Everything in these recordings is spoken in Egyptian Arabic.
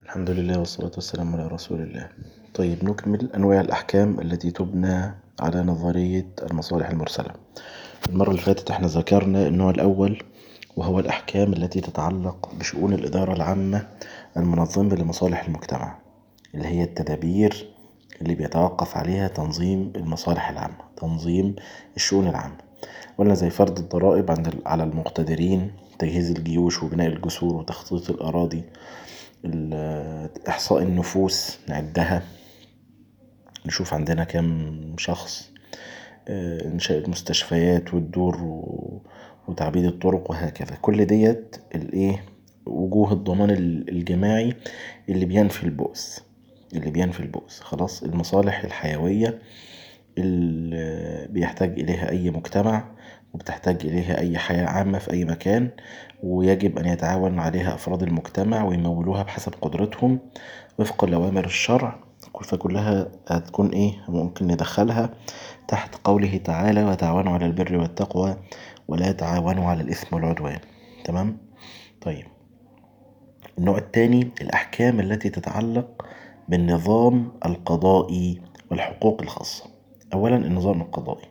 الحمد لله والصلاة والسلام على رسول الله طيب نكمل أنواع الأحكام التي تبنى على نظرية المصالح المرسلة المرة اللي فاتت احنا ذكرنا النوع الأول وهو الأحكام التي تتعلق بشؤون الإدارة العامة المنظمة لمصالح المجتمع اللي هي التدابير اللي بيتوقف عليها تنظيم المصالح العامة تنظيم الشؤون العامة قلنا زي فرض الضرائب على المقتدرين تجهيز الجيوش وبناء الجسور وتخطيط الأراضي إحصاء النفوس نعدها نشوف عندنا كام شخص إنشاء المستشفيات والدور وتعبيد الطرق وهكذا كل ديت الإيه وجوه الضمان الجماعي اللي بينفي البؤس اللي بينفي البؤس خلاص المصالح الحيوية اللي بيحتاج إليها أي مجتمع وبتحتاج إليها أي حياة عامة في أي مكان ويجب أن يتعاون عليها أفراد المجتمع ويمولوها بحسب قدرتهم وفقا لأوامر الشرع فكلها هتكون إيه ممكن ندخلها تحت قوله تعالى وتعاونوا على البر والتقوى ولا تعاونوا على الإثم والعدوان تمام طيب النوع التاني الأحكام التي تتعلق بالنظام القضائي والحقوق الخاصة أولا النظام القضائي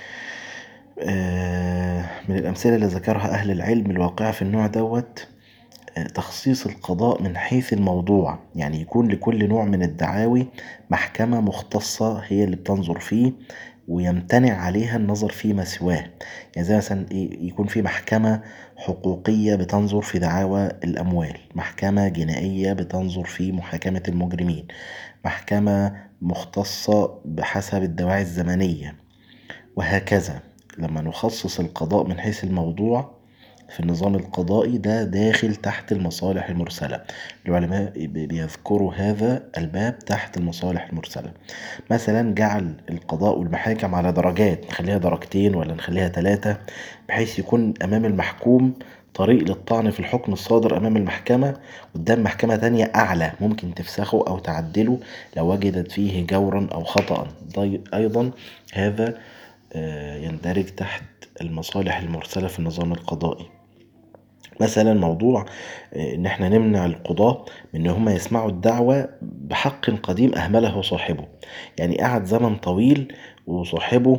من الأمثلة اللي ذكرها أهل العلم الواقعة في النوع دوت تخصيص القضاء من حيث الموضوع يعني يكون لكل نوع من الدعاوي محكمة مختصة هي اللي بتنظر فيه ويمتنع عليها النظر فيما سواه يعني زي مثلا يكون في محكمة حقوقية بتنظر في دعاوى الأموال محكمة جنائية بتنظر في محاكمة المجرمين محكمة مختصة بحسب الدواعي الزمنية وهكذا لما نخصص القضاء من حيث الموضوع في النظام القضائي ده داخل تحت المصالح المرسلة العلماء بيذكروا هذا الباب تحت المصالح المرسلة مثلا جعل القضاء والمحاكم على درجات نخليها درجتين ولا نخليها ثلاثة بحيث يكون أمام المحكوم طريق للطعن في الحكم الصادر أمام المحكمة قدام محكمة تانية أعلى ممكن تفسخه أو تعدله لو وجدت فيه جورا أو خطأ أيضا هذا يندرج تحت المصالح المرسلة في النظام القضائي مثلا موضوع ان احنا نمنع القضاة من ان هم يسمعوا الدعوة بحق قديم اهمله صاحبه يعني قعد زمن طويل وصاحبه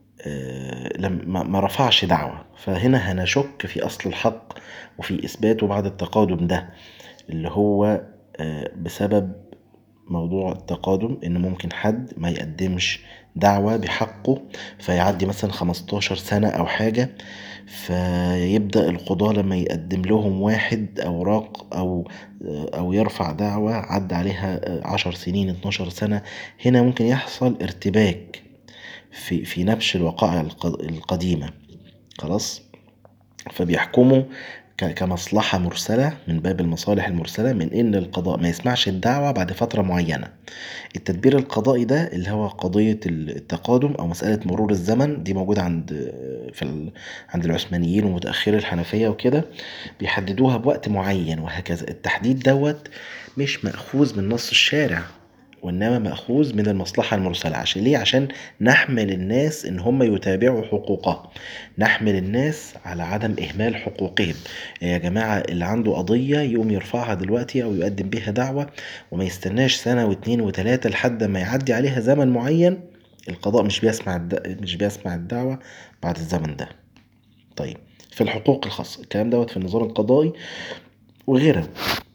ما رفعش دعوة فهنا هنشك في اصل الحق وفي اثباته بعد التقادم ده اللي هو بسبب موضوع التقادم ان ممكن حد ما يقدمش دعوة بحقه فيعدي مثلا خمستاشر سنة او حاجة فيبدأ القضاة لما يقدم لهم واحد اوراق او او يرفع دعوة عدى عليها عشر سنين اتناشر سنة هنا ممكن يحصل ارتباك في في نبش الوقائع القديمة خلاص فبيحكموا كمصلحة مرسلة من باب المصالح المرسلة من إن القضاء ما يسمعش الدعوة بعد فترة معينة التدبير القضائي ده اللي هو قضية التقادم أو مسألة مرور الزمن دي موجودة عند في عند العثمانيين ومتأخري الحنفية وكده بيحددوها بوقت معين وهكذا التحديد دوت مش مأخوذ من نص الشارع وإنما مأخوذ من المصلحة المرسلة عشان ليه؟ عشان نحمل الناس إن هم يتابعوا حقوقهم نحمل الناس على عدم إهمال حقوقهم يا جماعة اللي عنده قضية يقوم يرفعها دلوقتي أو يقدم بيها دعوة وما يستناش سنة واتنين وتلاتة لحد ما يعدي عليها زمن معين القضاء مش بيسمع الد... مش بيسمع الدعوة بعد الزمن ده طيب في الحقوق الخاصة الكلام دوت في النظام القضائي وغيرها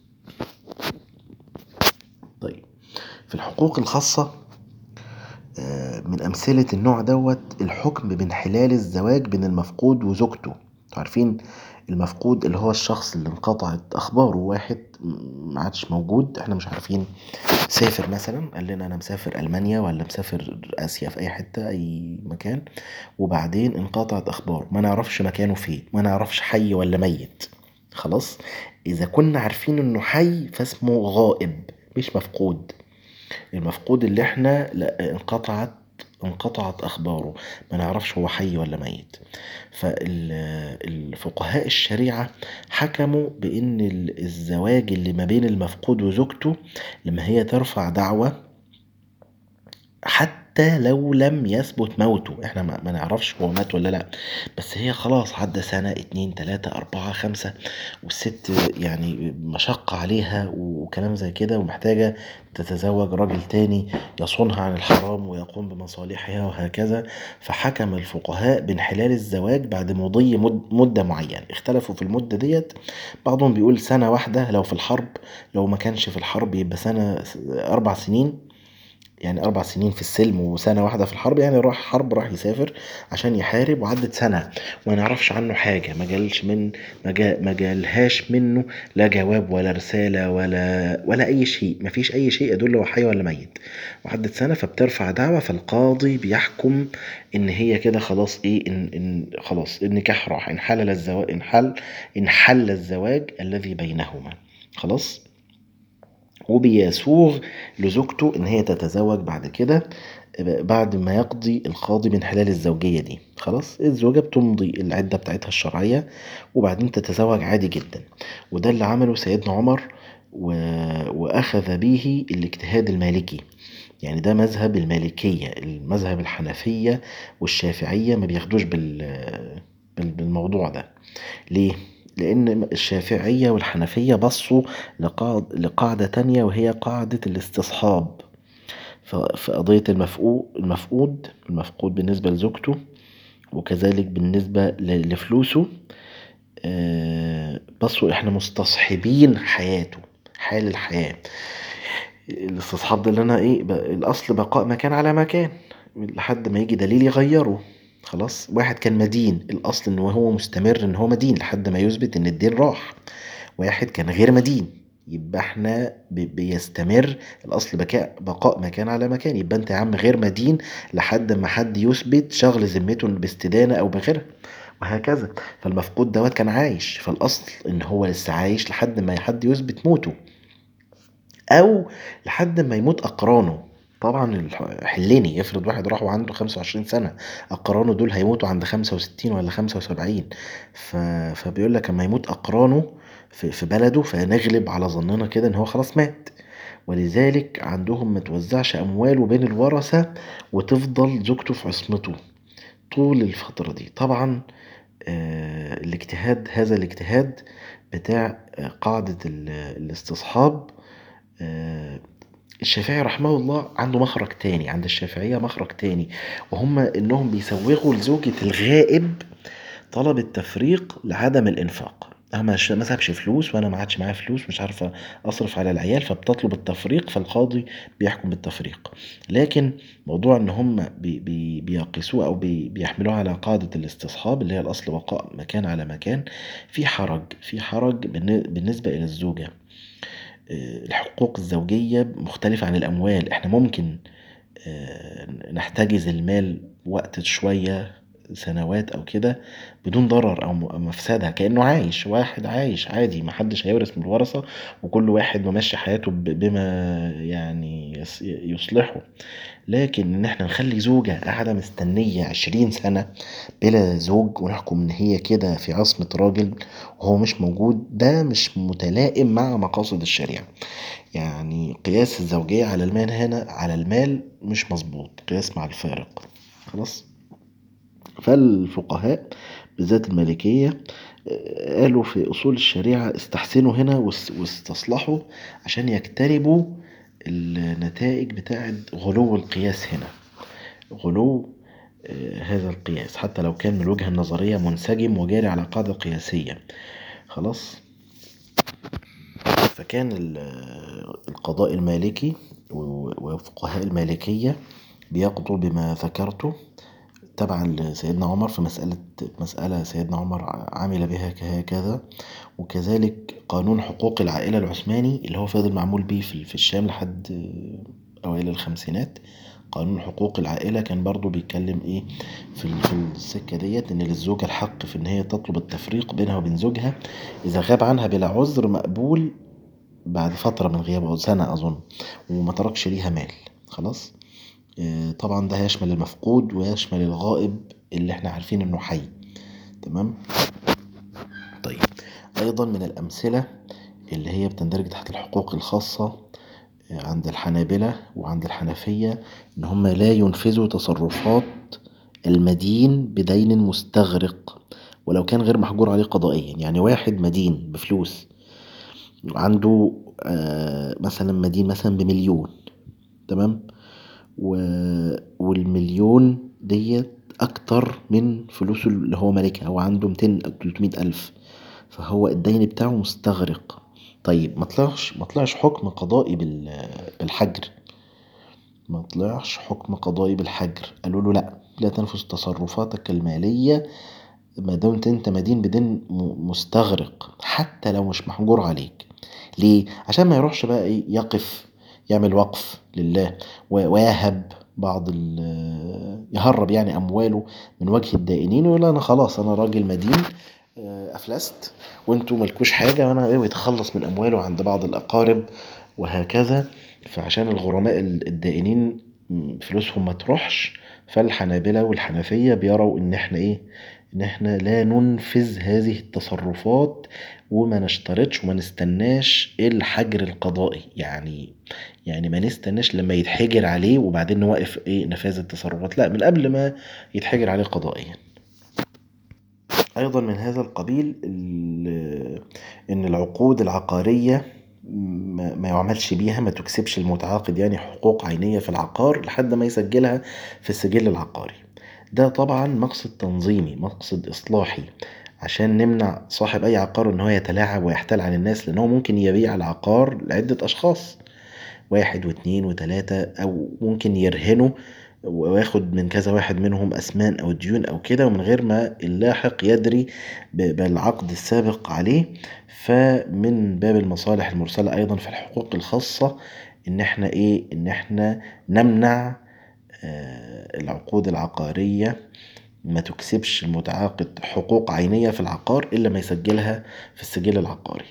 طيب في الحقوق الخاصة من أمثلة النوع دوت الحكم بانحلال الزواج بين المفقود وزوجته عارفين المفقود اللي هو الشخص اللي انقطعت أخباره واحد ما عادش موجود احنا مش عارفين سافر مثلا قال لنا أنا مسافر ألمانيا ولا مسافر آسيا في أي حتة أي مكان وبعدين انقطعت أخباره ما نعرفش مكانه فين ما نعرفش حي ولا ميت خلاص إذا كنا عارفين إنه حي فاسمه غائب مش مفقود المفقود اللي احنا لا انقطعت انقطعت اخباره ما نعرفش هو حي ولا ميت فالفقهاء الشريعة حكموا بان الزواج اللي ما بين المفقود وزوجته لما هي ترفع دعوة حتى حتى لو لم يثبت موته احنا ما نعرفش هو مات ولا لا بس هي خلاص عدى سنة اتنين تلاتة اربعة خمسة والست يعني مشقة عليها وكلام زي كده ومحتاجة تتزوج راجل تاني يصونها عن الحرام ويقوم بمصالحها وهكذا فحكم الفقهاء بانحلال الزواج بعد مضي مدة معينة اختلفوا في المدة ديت بعضهم بيقول سنة واحدة لو في الحرب لو ما كانش في الحرب يبقى سنة أربع سنين يعني أربع سنين في السلم وسنة واحدة في الحرب يعني راح حرب راح يسافر عشان يحارب وعدت سنة وما نعرفش عنه حاجة ما جالش من ما جالهاش منه لا جواب ولا رسالة ولا ولا أي شيء ما فيش أي شيء يدل هو حي ولا ميت وعدت سنة فبترفع دعوة فالقاضي بيحكم إن هي كده خلاص إيه إن, إن خلاص النكاح راح انحلل الزواج انحل انحل الزواج الذي بينهما خلاص وبيسوغ لزوجته ان هي تتزوج بعد كده بعد ما يقضي القاضي من حلال الزوجية دي خلاص الزوجة بتمضي العدة بتاعتها الشرعية وبعدين تتزوج عادي جدا وده اللي عمله سيدنا عمر و... وأخذ به الاجتهاد المالكي يعني ده مذهب المالكية المذهب الحنفية والشافعية ما بياخدوش بال... بالموضوع ده ليه؟ لأن الشافعية والحنفية بصوا لقاعدة تانية وهي قاعدة الاستصحاب في قضية المفقود المفقود بالنسبة لزوجته وكذلك بالنسبة لفلوسه بصوا احنا مستصحبين حياته حال الحياة الاستصحاب ده اللي انا ايه الاصل بقاء مكان على مكان لحد ما يجي دليل يغيره خلاص واحد كان مدين الاصل ان هو مستمر ان هو مدين لحد ما يثبت ان الدين راح واحد كان غير مدين يبقى احنا بيستمر الاصل بقاء بقاء مكان على مكان يبقى انت يا عم غير مدين لحد ما حد يثبت شغل ذمته باستدانه او بغيرها وهكذا فالمفقود دوت كان عايش فالاصل ان هو لسه عايش لحد ما حد يثبت موته او لحد ما يموت اقرانه طبعا حلني افرض واحد راح وعنده خمسة وعشرين سنة أقرانه دول هيموتوا عند خمسة وستين ولا خمسة وسبعين ف... فبيقول لك اما يموت أقرانه في, في بلده فنغلب على ظننا كده إن هو خلاص مات ولذلك عندهم ما توزعش أمواله بين الورثة وتفضل زوجته في عصمته طول الفترة دي طبعا آه الاجتهاد هذا الاجتهاد بتاع قاعدة الاستصحاب آه الشافعي رحمه الله عنده مخرج تاني عند الشافعية مخرج تاني وهم انهم بيسوغوا لزوجة الغائب طلب التفريق لعدم الانفاق انا ما سابش فلوس وانا ما عادش معايا فلوس مش عارفه اصرف على العيال فبتطلب التفريق فالقاضي بيحكم بالتفريق لكن موضوع ان هم بي بي بيقيسوه او بي بيحملوه على قاعده الاستصحاب اللي هي الاصل بقاء مكان على مكان في حرج في حرج بالنسبه الى الزوجه الحقوق الزوجية مختلفة عن الأموال احنا ممكن نحتجز المال وقت شوية سنوات أو كده بدون ضرر أو مفسدة كأنه عايش واحد عايش عادي محدش هيورث من الورثة وكل واحد ممشي حياته بما يعني يصلحه لكن إن احنا نخلي زوجة قاعدة مستنية عشرين سنة بلا زوج ونحكم إن هي كده في عصمة راجل وهو مش موجود ده مش متلائم مع مقاصد الشريعة يعني قياس الزوجية على المال هنا على المال مش مظبوط قياس مع الفارق خلاص فالفقهاء بالذات المالكية قالوا في أصول الشريعة استحسنوا هنا واستصلحوا عشان يجتنبوا النتائج بتاعة غلو القياس هنا غلو هذا القياس حتى لو كان من الوجهة النظرية منسجم وجاري على قاعدة قياسية خلاص فكان القضاء المالكي وفقهاء المالكية بيقضوا بما ذكرته تبعا لسيدنا عمر في مسألة مسألة سيدنا عمر عمل بها هكذا وكذلك قانون حقوق العائلة العثماني اللي هو فضل معمول بيه في الشام لحد أوائل الخمسينات قانون حقوق العائلة كان برضو بيتكلم ايه في في السكة ديت ان للزوجة الحق في ان هي تطلب التفريق بينها وبين زوجها اذا غاب عنها بلا عذر مقبول بعد فترة من غيابه سنة اظن وما تركش ليها مال خلاص طبعا ده هيشمل المفقود ويشمل الغائب اللي احنا عارفين انه حي تمام طيب ايضا من الامثلة اللي هي بتندرج تحت الحقوق الخاصة عند الحنابلة وعند الحنفية إن هما لا ينفذوا تصرفات المدين بدين مستغرق ولو كان غير محجور عليه قضائيا يعني واحد مدين بفلوس عنده مثلا مدين مثلا بمليون تمام والمليون ديت أكتر من فلوسه اللي هو مالكها هو عنده متين أو تلتمية ألف فهو الدين بتاعه مستغرق طيب مطلعش مطلعش حكم قضائي بالحجر مطلعش حكم قضائي بالحجر قالوله لأ لا تنفذ تصرفاتك المالية مادمت انت مدين بدين مستغرق حتى لو مش محجور عليك ليه عشان ميروحش بقى ايه يقف يعمل وقف لله ويهب بعض يهرب يعني أمواله من وجه الدائنين ويقول أنا خلاص أنا راجل مدين أفلست وانتوا ملكوش حاجة وأنا ايه ويتخلص من أمواله عند بعض الأقارب وهكذا فعشان الغرماء الدائنين فلوسهم متروحش فالحنابلة والحنفية بيروا إن احنا ايه إن احنا لا ننفذ هذه التصرفات وما نشترطش وما نستناش الحجر القضائي يعني يعني ما نستناش لما يتحجر عليه وبعدين نوقف ايه نفاذ التصرفات لا من قبل ما يتحجر عليه قضائيا أيضا من هذا القبيل إن العقود العقارية ما يعملش بيها ما تكسبش المتعاقد يعني حقوق عينية في العقار لحد ما يسجلها في السجل العقاري ده طبعا مقصد تنظيمي مقصد إصلاحي عشان نمنع صاحب أي عقار إن هو يتلاعب ويحتال عن الناس لأن هو ممكن يبيع العقار لعدة أشخاص واحد واتنين وتلاتة أو ممكن يرهنه وياخد من كذا واحد منهم أثمان أو ديون أو كده ومن غير ما اللاحق يدري بالعقد السابق عليه فمن باب المصالح المرسلة أيضا في الحقوق الخاصة إن احنا ايه إن احنا نمنع العقود العقارية ما تكسبش المتعاقد حقوق عينية في العقار إلا ما يسجلها في السجل العقاري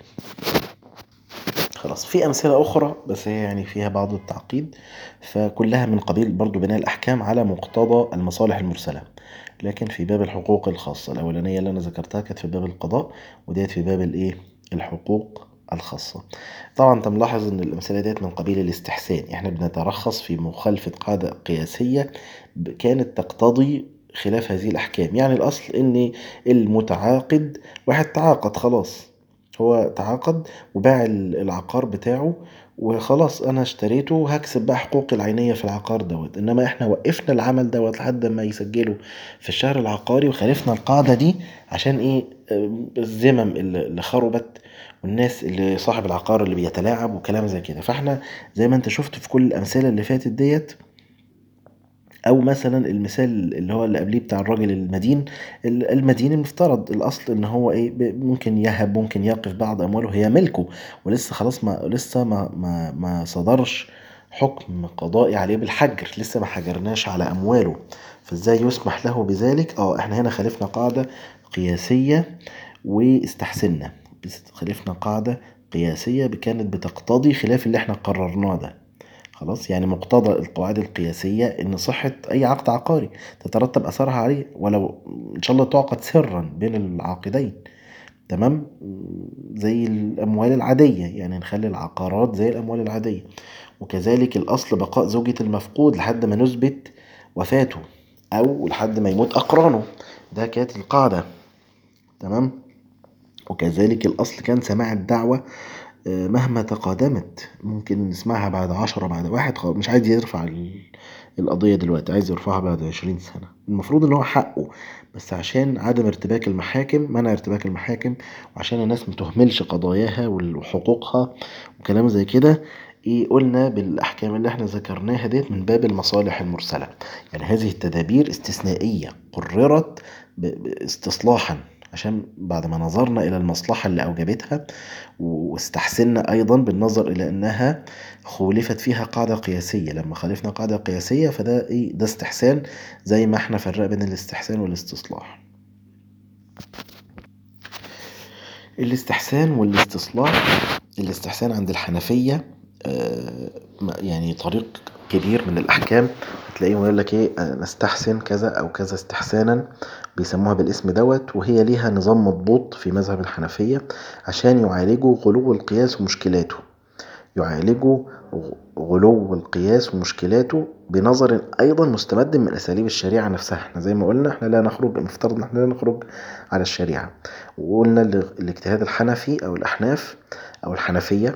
خلاص في أمثلة أخرى بس هي يعني فيها بعض التعقيد فكلها من قبيل برضو بناء الأحكام على مقتضى المصالح المرسلة لكن في باب الحقوق الخاصة الأولانية اللي أنا ذكرتها كانت في باب القضاء وديت في باب الإيه الحقوق الخاصة طبعا انت ملاحظ ان الامثله ديت من قبيل الاستحسان احنا بنترخص في مخالفه قاعده قياسيه كانت تقتضي خلاف هذه الاحكام يعني الاصل ان المتعاقد واحد تعاقد خلاص هو تعاقد وباع العقار بتاعه وخلاص انا اشتريته وهكسب بقى حقوقي العينيه في العقار دوت انما احنا وقفنا العمل دوت لحد ما يسجله في الشهر العقاري وخالفنا القاعده دي عشان ايه الذمم اللي خربت والناس اللي صاحب العقار اللي بيتلاعب وكلام زي كده فاحنا زي ما انت شفت في كل الامثله اللي فاتت ديت او مثلا المثال اللي هو اللي قبليه بتاع الراجل المدين المدين المفترض الاصل ان هو ايه ممكن يهب ممكن يقف بعض امواله هي ملكه ولسه خلاص ما لسه ما ما ما صدرش حكم قضائي عليه بالحجر لسه ما حجرناش على امواله فازاي يسمح له بذلك اه احنا هنا خالفنا قاعده قياسيه واستحسنا خالفنا قاعده قياسيه كانت بتقتضي خلاف اللي احنا قررناه ده خلاص يعني مقتضى القواعد القياسية إن صحة أي عقد عقاري تترتب أثرها عليه ولو إن شاء الله تعقد سرا بين العاقدين تمام زي الأموال العادية يعني نخلي العقارات زي الأموال العادية وكذلك الأصل بقاء زوجة المفقود لحد ما نثبت وفاته أو لحد ما يموت أقرانه ده كانت القاعدة تمام وكذلك الأصل كان سماع الدعوة مهما تقادمت ممكن نسمعها بعد عشرة بعد واحد مش عايز يرفع القضية دلوقتي عايز يرفعها بعد عشرين سنة المفروض ان هو حقه بس عشان عدم ارتباك المحاكم منع ارتباك المحاكم وعشان الناس متهملش قضاياها وحقوقها وكلام زي كده ايه قلنا بالاحكام اللي احنا ذكرناها ديت من باب المصالح المرسلة يعني هذه التدابير استثنائية قررت استصلاحا عشان بعد ما نظرنا إلى المصلحة اللي أوجبتها واستحسنا أيضا بالنظر إلى أنها خولفت فيها قاعدة قياسية لما خالفنا قاعدة قياسية فده إيه ده استحسان زي ما احنا فرق بين الاستحسان والاستصلاح الاستحسان والاستصلاح الاستحسان عند الحنفية يعني طريق كبير من الأحكام هتلاقيهم يقول لك إيه نستحسن كذا أو كذا استحسانا بيسموها بالاسم دوت وهي ليها نظام مضبوط في مذهب الحنفية عشان يعالجوا غلو القياس ومشكلاته يعالجوا غلو القياس ومشكلاته بنظر أيضا مستمد من أساليب الشريعة نفسها احنا زي ما قلنا احنا لا نخرج المفترض ان احنا لا نخرج على الشريعة وقلنا الاجتهاد الحنفي أو الأحناف أو الحنفية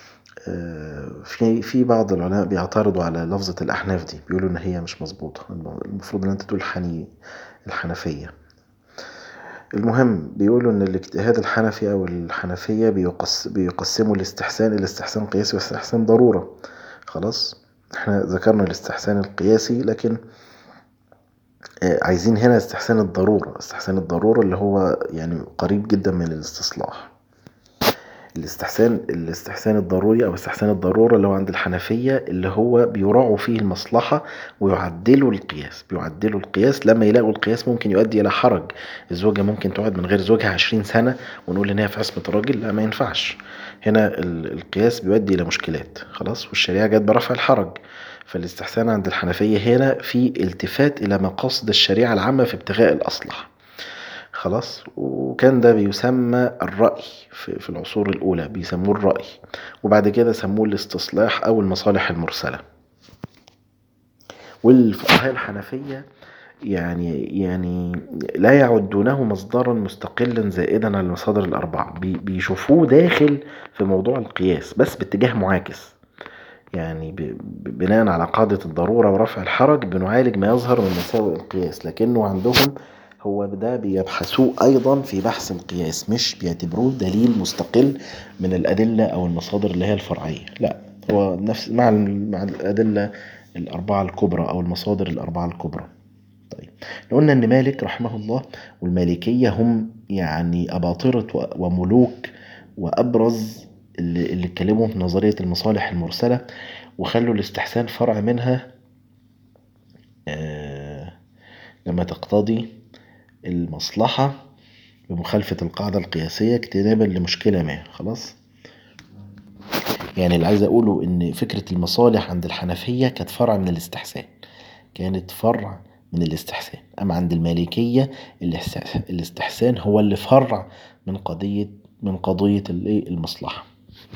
في في بعض العلماء بيعترضوا على لفظة الأحناف دي بيقولوا إن هي مش مظبوطة المفروض إن أنت تقول حني الحنفية المهم بيقولوا إن الاجتهاد الحنفي أو الحنفية بيقس بيقسموا الاستحسان إلى استحسان قياسي واستحسان ضرورة خلاص احنا ذكرنا الاستحسان القياسي لكن عايزين هنا استحسان الضرورة استحسان الضرورة اللي هو يعني قريب جدا من الاستصلاح الاستحسان الاستحسان الضروري او استحسان الضرورة اللي هو عند الحنفية اللي هو بيراعوا فيه المصلحة ويعدلوا القياس بيعدلوا القياس لما يلاقوا القياس ممكن يؤدي الى حرج الزوجة ممكن تقعد من غير زوجها عشرين سنة ونقول ان هي في عصمة الراجل لا ما ينفعش هنا القياس بيؤدي الى مشكلات خلاص والشريعة جت برفع الحرج فالاستحسان عند الحنفية هنا في التفات الى مقاصد الشريعة العامة في ابتغاء الاصلح خلاص وكان ده بيسمى الرأي في العصور الأولى بيسموه الرأي وبعد كده سموه الاستصلاح أو المصالح المرسلة والفقهاء الحنفية يعني يعني لا يعدونه مصدرا مستقلا زائدا على المصادر الأربعة بيشوفوه داخل في موضوع القياس بس باتجاه معاكس يعني بناء على قاعدة الضرورة ورفع الحرج بنعالج ما يظهر من مساوئ القياس لكنه عندهم هو ده بيبحثوه أيضا في بحث القياس مش بيعتبروه دليل مستقل من الأدلة أو المصادر اللي هي الفرعية لا هو نفس مع مع الأدلة الأربعة الكبرى أو المصادر الأربعة الكبرى طيب قلنا إن مالك رحمه الله والمالكية هم يعني أباطرة وملوك وأبرز اللي, اللي اتكلموا في نظرية المصالح المرسلة وخلوا الاستحسان فرع منها آه لما تقتضي المصلحة بمخالفة القاعدة القياسية اجتنابا لمشكلة ما خلاص يعني اللي عايز أقوله إن فكرة المصالح عند الحنفية كانت فرع من الاستحسان كانت فرع من الاستحسان أما عند المالكية الاستحسان هو اللي فرع من قضية من قضية المصلحة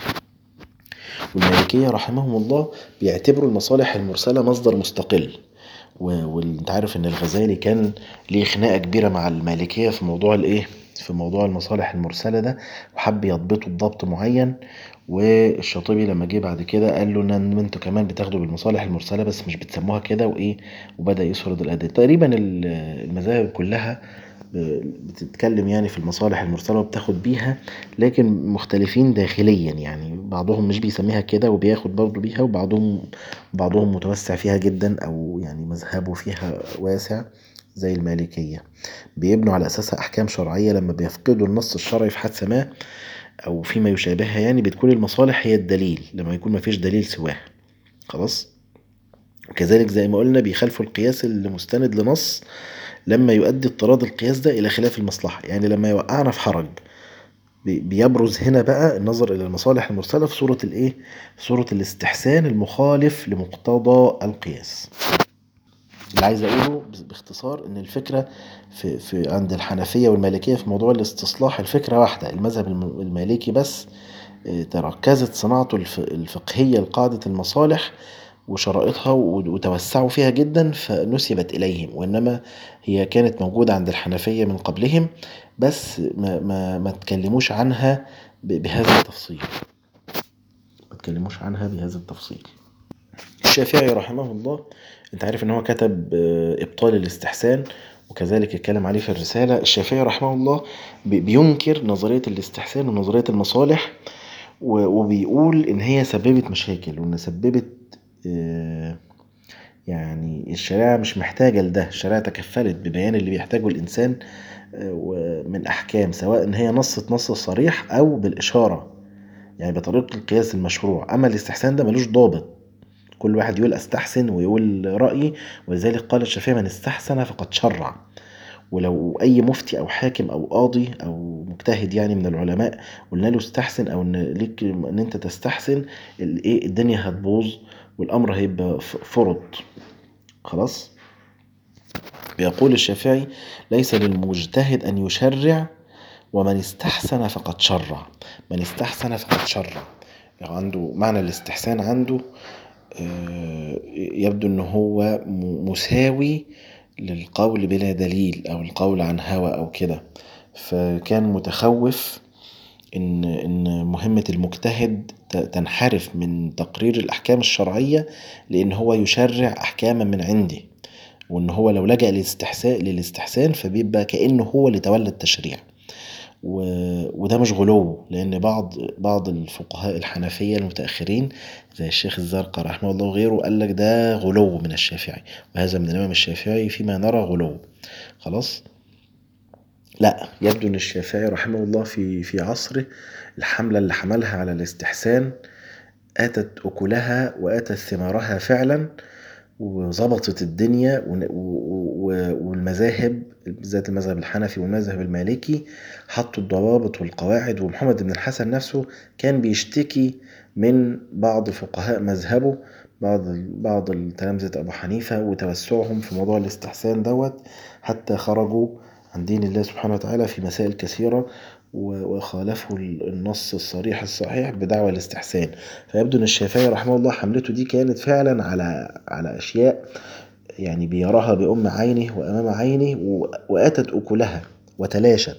والمالكية رحمهم الله بيعتبروا المصالح المرسلة مصدر مستقل وانت عارف ان الغزالي كان ليه خناقه كبيره مع المالكيه في موضوع الايه في موضوع المصالح المرسله ده وحب يضبطه بضبط معين والشاطبي لما جه بعد كده قال له ان انتوا كمان بتاخدوا بالمصالح المرسله بس مش بتسموها كده وايه وبدا يسرد الادله تقريبا المذاهب كلها بتتكلم يعني في المصالح المرسلة وبتاخد بيها لكن مختلفين داخليا يعني بعضهم مش بيسميها كده وبياخد برضه بيها وبعضهم بعضهم متوسع فيها جدا أو يعني مذهبه فيها واسع زي المالكية بيبنوا على أساسها أحكام شرعية لما بيفقدوا النص الشرعي في حادثة ما أو فيما يشابهها يعني بتكون المصالح هي الدليل لما يكون مفيش دليل سواها خلاص كذلك زي ما قلنا بيخالفوا القياس اللي مستند لنص لما يؤدي اضطراد القياس ده إلى خلاف المصلحة يعني لما يوقعنا في حرج بيبرز هنا بقى النظر إلى المصالح المرسلة في صورة الإيه؟ في صورة الاستحسان المخالف لمقتضى القياس اللي عايز أقوله باختصار إن الفكرة في, في عند الحنفية والمالكية في موضوع الاستصلاح الفكرة واحدة المذهب المالكي بس تركزت صناعته الفقهية لقاعدة المصالح وشرائطها وتوسعوا فيها جدا فنسبت إليهم وإنما هي كانت موجودة عند الحنفية من قبلهم بس ما, ما, ما تكلموش عنها بهذا التفصيل ما تكلموش عنها بهذا التفصيل الشافعي رحمه الله انت عارف ان هو كتب ابطال الاستحسان وكذلك اتكلم عليه في الرسالة الشافعي رحمه الله بينكر نظرية الاستحسان ونظرية المصالح وبيقول ان هي سببت مشاكل وان سببت يعني الشريعة مش محتاجة لده الشريعة تكفلت ببيان اللي بيحتاجه الإنسان من أحكام سواء إن هي نصت نص صريح أو بالإشارة يعني بطريقة القياس المشروع أما الاستحسان ده ملوش ضابط كل واحد يقول أستحسن ويقول رأيي ولذلك قال الشافعي من استحسن فقد شرع ولو أي مفتي أو حاكم أو قاضي أو مجتهد يعني من العلماء قلنا له استحسن أو إن ليك إن أنت تستحسن الإيه الدنيا هتبوظ والأمر هيبقى فرض خلاص بيقول الشافعي ليس للمجتهد أن يشرع ومن استحسن فقد شرع من استحسن فقد شرع عنده معنى الاستحسان عنده يبدو ان هو مساوي للقول بلا دليل او القول عن هوى او كده فكان متخوف ان ان مهمة المجتهد تنحرف من تقرير الاحكام الشرعية لان هو يشرع احكاما من عنده وان هو لو لجأ للاستحسان فبيبقى كأنه هو اللي تولى التشريع وده مش غلو لان بعض بعض الفقهاء الحنفية المتأخرين زي الشيخ الزرقاء رحمه الله وغيره قال لك ده غلو من الشافعي وهذا من الإمام الشافعي فيما نرى غلو خلاص لا يبدو ان الشافعي رحمه الله في في عصره الحملة اللي حملها على الاستحسان آتت أكلها وآتت ثمارها فعلا وظبطت الدنيا والمذاهب بالذات المذهب الحنفي والمذهب المالكي حطوا الضوابط والقواعد ومحمد بن الحسن نفسه كان بيشتكي من بعض فقهاء مذهبه بعض بعض التلامذة أبو حنيفة وتوسعهم في موضوع الاستحسان دوت حتى خرجوا عن دين الله سبحانه وتعالى في مسائل كثيرة وخالفوا النص الصريح الصحيح بدعوى الاستحسان فيبدو ان الشافعي رحمه الله حملته دي كانت فعلا على على اشياء يعني بيراها بأم عينه وأمام عينه وآتت أكلها وتلاشت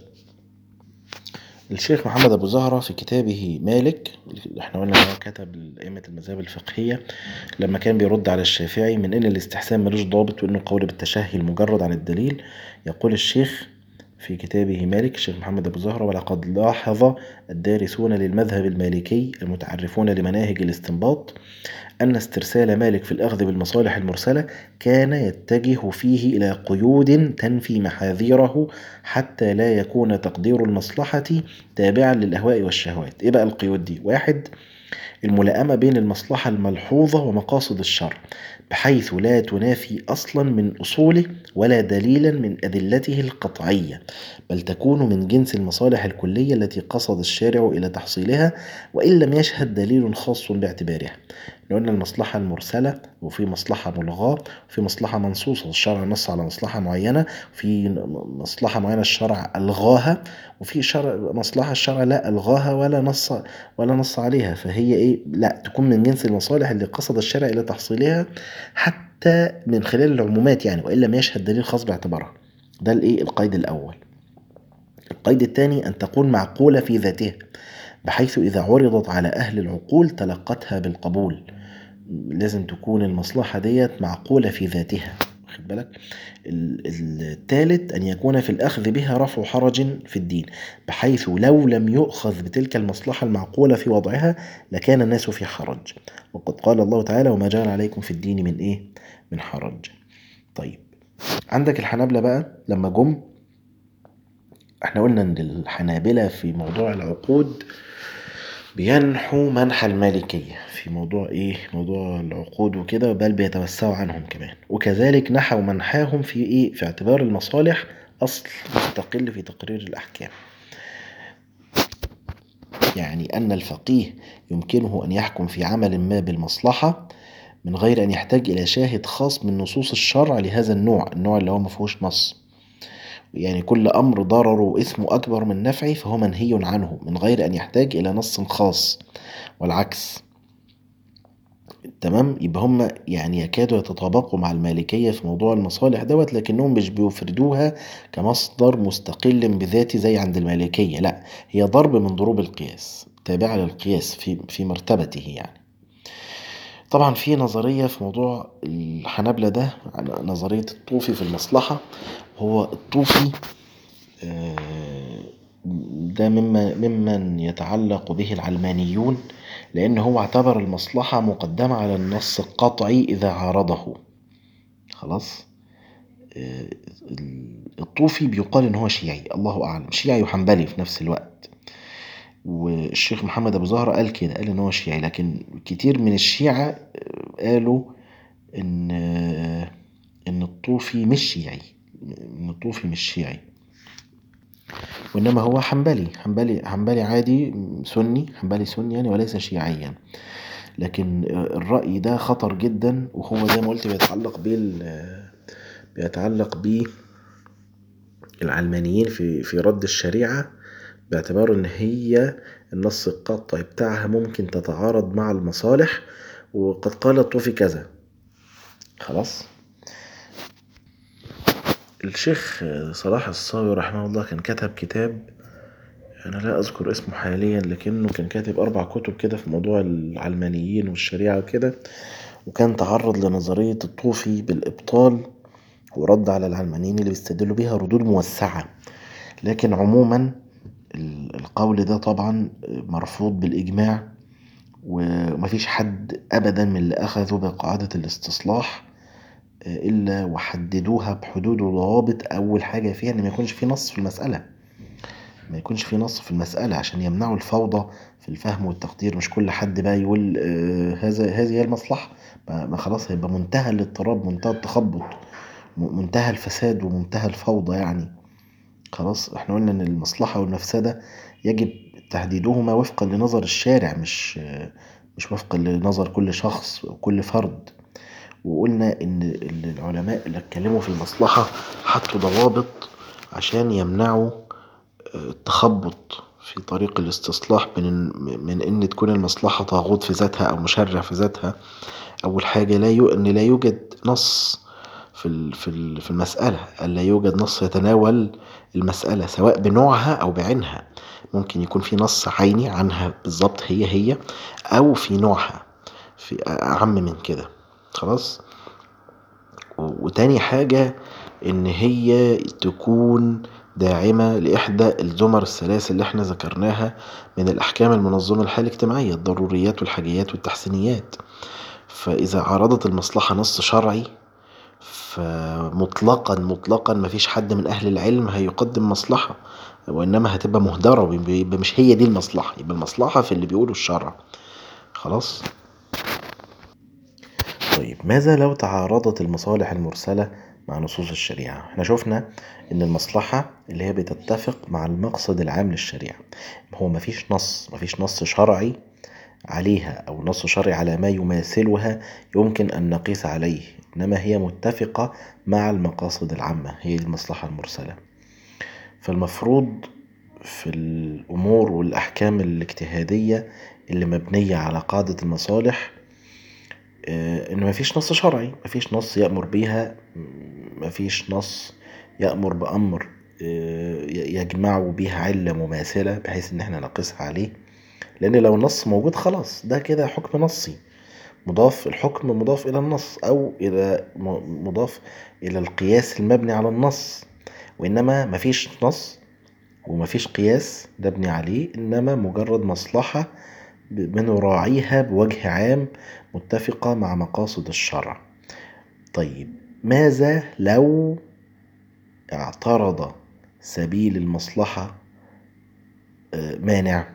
الشيخ محمد أبو زهرة في كتابه مالك احنا قلنا هو كتب أئمة المذاهب الفقهية لما كان بيرد على الشافعي من إن الاستحسان ملوش ضابط وإنه قول بالتشهي المجرد عن الدليل يقول الشيخ في كتابه مالك الشيخ محمد أبو زهرة ولقد لاحظ الدارسون للمذهب المالكي المتعرفون لمناهج الاستنباط أن استرسال مالك في الأخذ بالمصالح المرسلة كان يتجه فيه إلى قيود تنفي محاذيره حتى لا يكون تقدير المصلحة تابعا للأهواء والشهوات إيه بقى القيود دي؟ واحد الملائمة بين المصلحة الملحوظة ومقاصد الشرع بحيث لا تنافي أصلا من أصوله ولا دليلا من أدلته القطعية بل تكون من جنس المصالح الكلية التي قصد الشارع إلى تحصيلها وإن لم يشهد دليل خاص باعتبارها قلنا المصلحة المرسلة وفي مصلحة ملغاة وفي مصلحة منصوصة الشرع نص على مصلحة معينة وفي مصلحة معينة الشرع ألغاها وفي شرع مصلحة الشرع لا ألغاها ولا نص ولا نص عليها فهي إيه لا تكون من جنس المصالح اللي قصد الشرع إلى تحصيلها حتى من خلال العمومات يعني وإن لم يشهد دليل خاص باعتبارها ده الإيه القيد الأول القيد الثاني أن تكون معقولة في ذاتها بحيث إذا عرضت على أهل العقول تلقتها بالقبول لازم تكون المصلحة ديت معقولة في ذاتها واخد بالك الثالث أن يكون في الأخذ بها رفع حرج في الدين بحيث لو لم يؤخذ بتلك المصلحة المعقولة في وضعها لكان الناس في حرج وقد قال الله تعالى وما جعل عليكم في الدين من إيه؟ من حرج طيب عندك الحنابلة بقى لما جم احنا قلنا ان الحنابلة في موضوع العقود بينحوا منح المالكية في موضوع ايه موضوع العقود وكده بل بيتوسعوا عنهم كمان وكذلك نحوا منحاهم في ايه في اعتبار المصالح اصل مستقل في تقرير الاحكام يعني ان الفقيه يمكنه ان يحكم في عمل ما بالمصلحة من غير ان يحتاج الى شاهد خاص من نصوص الشرع لهذا النوع النوع اللي هو مفهوش نص يعني كل أمر ضرره وإثمه أكبر من نفعه فهو منهي عنه من غير أن يحتاج إلى نص خاص والعكس تمام يبقى هم يعني يكادوا يتطابقوا مع المالكية في موضوع المصالح دوت لكنهم مش بيفردوها كمصدر مستقل بذاته زي عند المالكية لا هي ضرب من ضروب القياس تابعة للقياس في, في مرتبته يعني طبعا في نظرية في موضوع الحنابلة ده نظرية الطوفي في المصلحة هو الطوفي ده مما ممن يتعلق به العلمانيون لأن هو اعتبر المصلحة مقدمة على النص القطعي إذا عارضه خلاص الطوفي بيقال إن هو شيعي الله أعلم شيعي وحنبلي في نفس الوقت والشيخ محمد أبو زهرة قال كده قال إن هو شيعي لكن كتير من الشيعة قالوا إن إن الطوفي مش شيعي إن الطوفي مش شيعي وإنما هو حنبلي حنبلي حنبلي عادي سني حنبلي سني يعني وليس شيعيا لكن الرأي ده خطر جدا وهو زي ما قلت بيتعلق بال بيتعلق ب العلمانيين في في رد الشريعة باعتبار إن هي النص القطعي بتاعها ممكن تتعارض مع المصالح وقد قال الطوفي كذا خلاص الشيخ صلاح الصاوي رحمه الله كان كتب كتاب أنا لا أذكر اسمه حاليا لكنه كان كاتب أربع كتب كده في موضوع العلمانيين والشريعة وكده وكان تعرض لنظرية الطوفي بالإبطال ورد على العلمانيين اللي بيستدلوا بيها ردود موسعة لكن عموما القول ده طبعا مرفوض بالإجماع ومفيش حد أبدا من اللي أخذوا بقاعدة الاستصلاح إلا وحددوها بحدود وضوابط أول حاجة فيها إن ما يكونش في نص في المسألة ما يكونش في نص في المسألة عشان يمنعوا الفوضى في الفهم والتقدير مش كل حد بقى يقول هذا هذه هي المصلحة ما خلاص هيبقى منتهى الاضطراب منتهى التخبط منتهى الفساد ومنتهى الفوضى يعني خلاص احنا قلنا ان المصلحة والمفسدة يجب تحديدهما وفقا لنظر الشارع مش مش وفقا لنظر كل شخص وكل فرد وقلنا ان العلماء اللي اتكلموا في المصلحة حطوا ضوابط عشان يمنعوا التخبط في طريق الاستصلاح من من ان تكون المصلحة طاغوت في ذاتها او مشرع في ذاتها اول حاجة لا يو... ان لا يوجد نص في في في المسألة ألا يوجد نص يتناول المسألة سواء بنوعها أو بعينها ممكن يكون في نص عيني عنها بالظبط هي هي أو في نوعها في أعم من كده خلاص وتاني حاجة إن هي تكون داعمة لإحدى الزمر الثلاث اللي احنا ذكرناها من الأحكام المنظمة الحالة الاجتماعية الضروريات والحاجيات والتحسينيات فإذا عارضت المصلحة نص شرعي فمطلقا مطلقا مفيش حد من أهل العلم هيقدم مصلحة وإنما هتبقى مهدرة يبقى مش هي دي المصلحة يبقى المصلحة في اللي بيقوله الشرع خلاص طيب ماذا لو تعارضت المصالح المرسلة مع نصوص الشريعة احنا شفنا ان المصلحة اللي هي بتتفق مع المقصد العام للشريعة هو مفيش نص مفيش نص شرعي عليها أو نص شرعي على ما يماثلها يمكن أن نقيس عليه إنما هي متفقة مع المقاصد العامة هي المصلحة المرسلة فالمفروض في الأمور والأحكام الاجتهادية اللي مبنية على قاعدة المصالح إن مفيش نص شرعي مفيش نص يأمر بيها مفيش نص يأمر بأمر يجمع بيها علة مماثلة بحيث إن احنا نقيسها عليه لأن لو النص موجود خلاص ده كده حكم نصي مضاف الحكم مضاف إلى النص أو إلى مضاف إلى القياس المبني على النص وإنما مفيش نص ومفيش قياس نبني عليه إنما مجرد مصلحة بنراعيها بوجه عام متفقة مع مقاصد الشرع طيب ماذا لو اعترض سبيل المصلحة مانع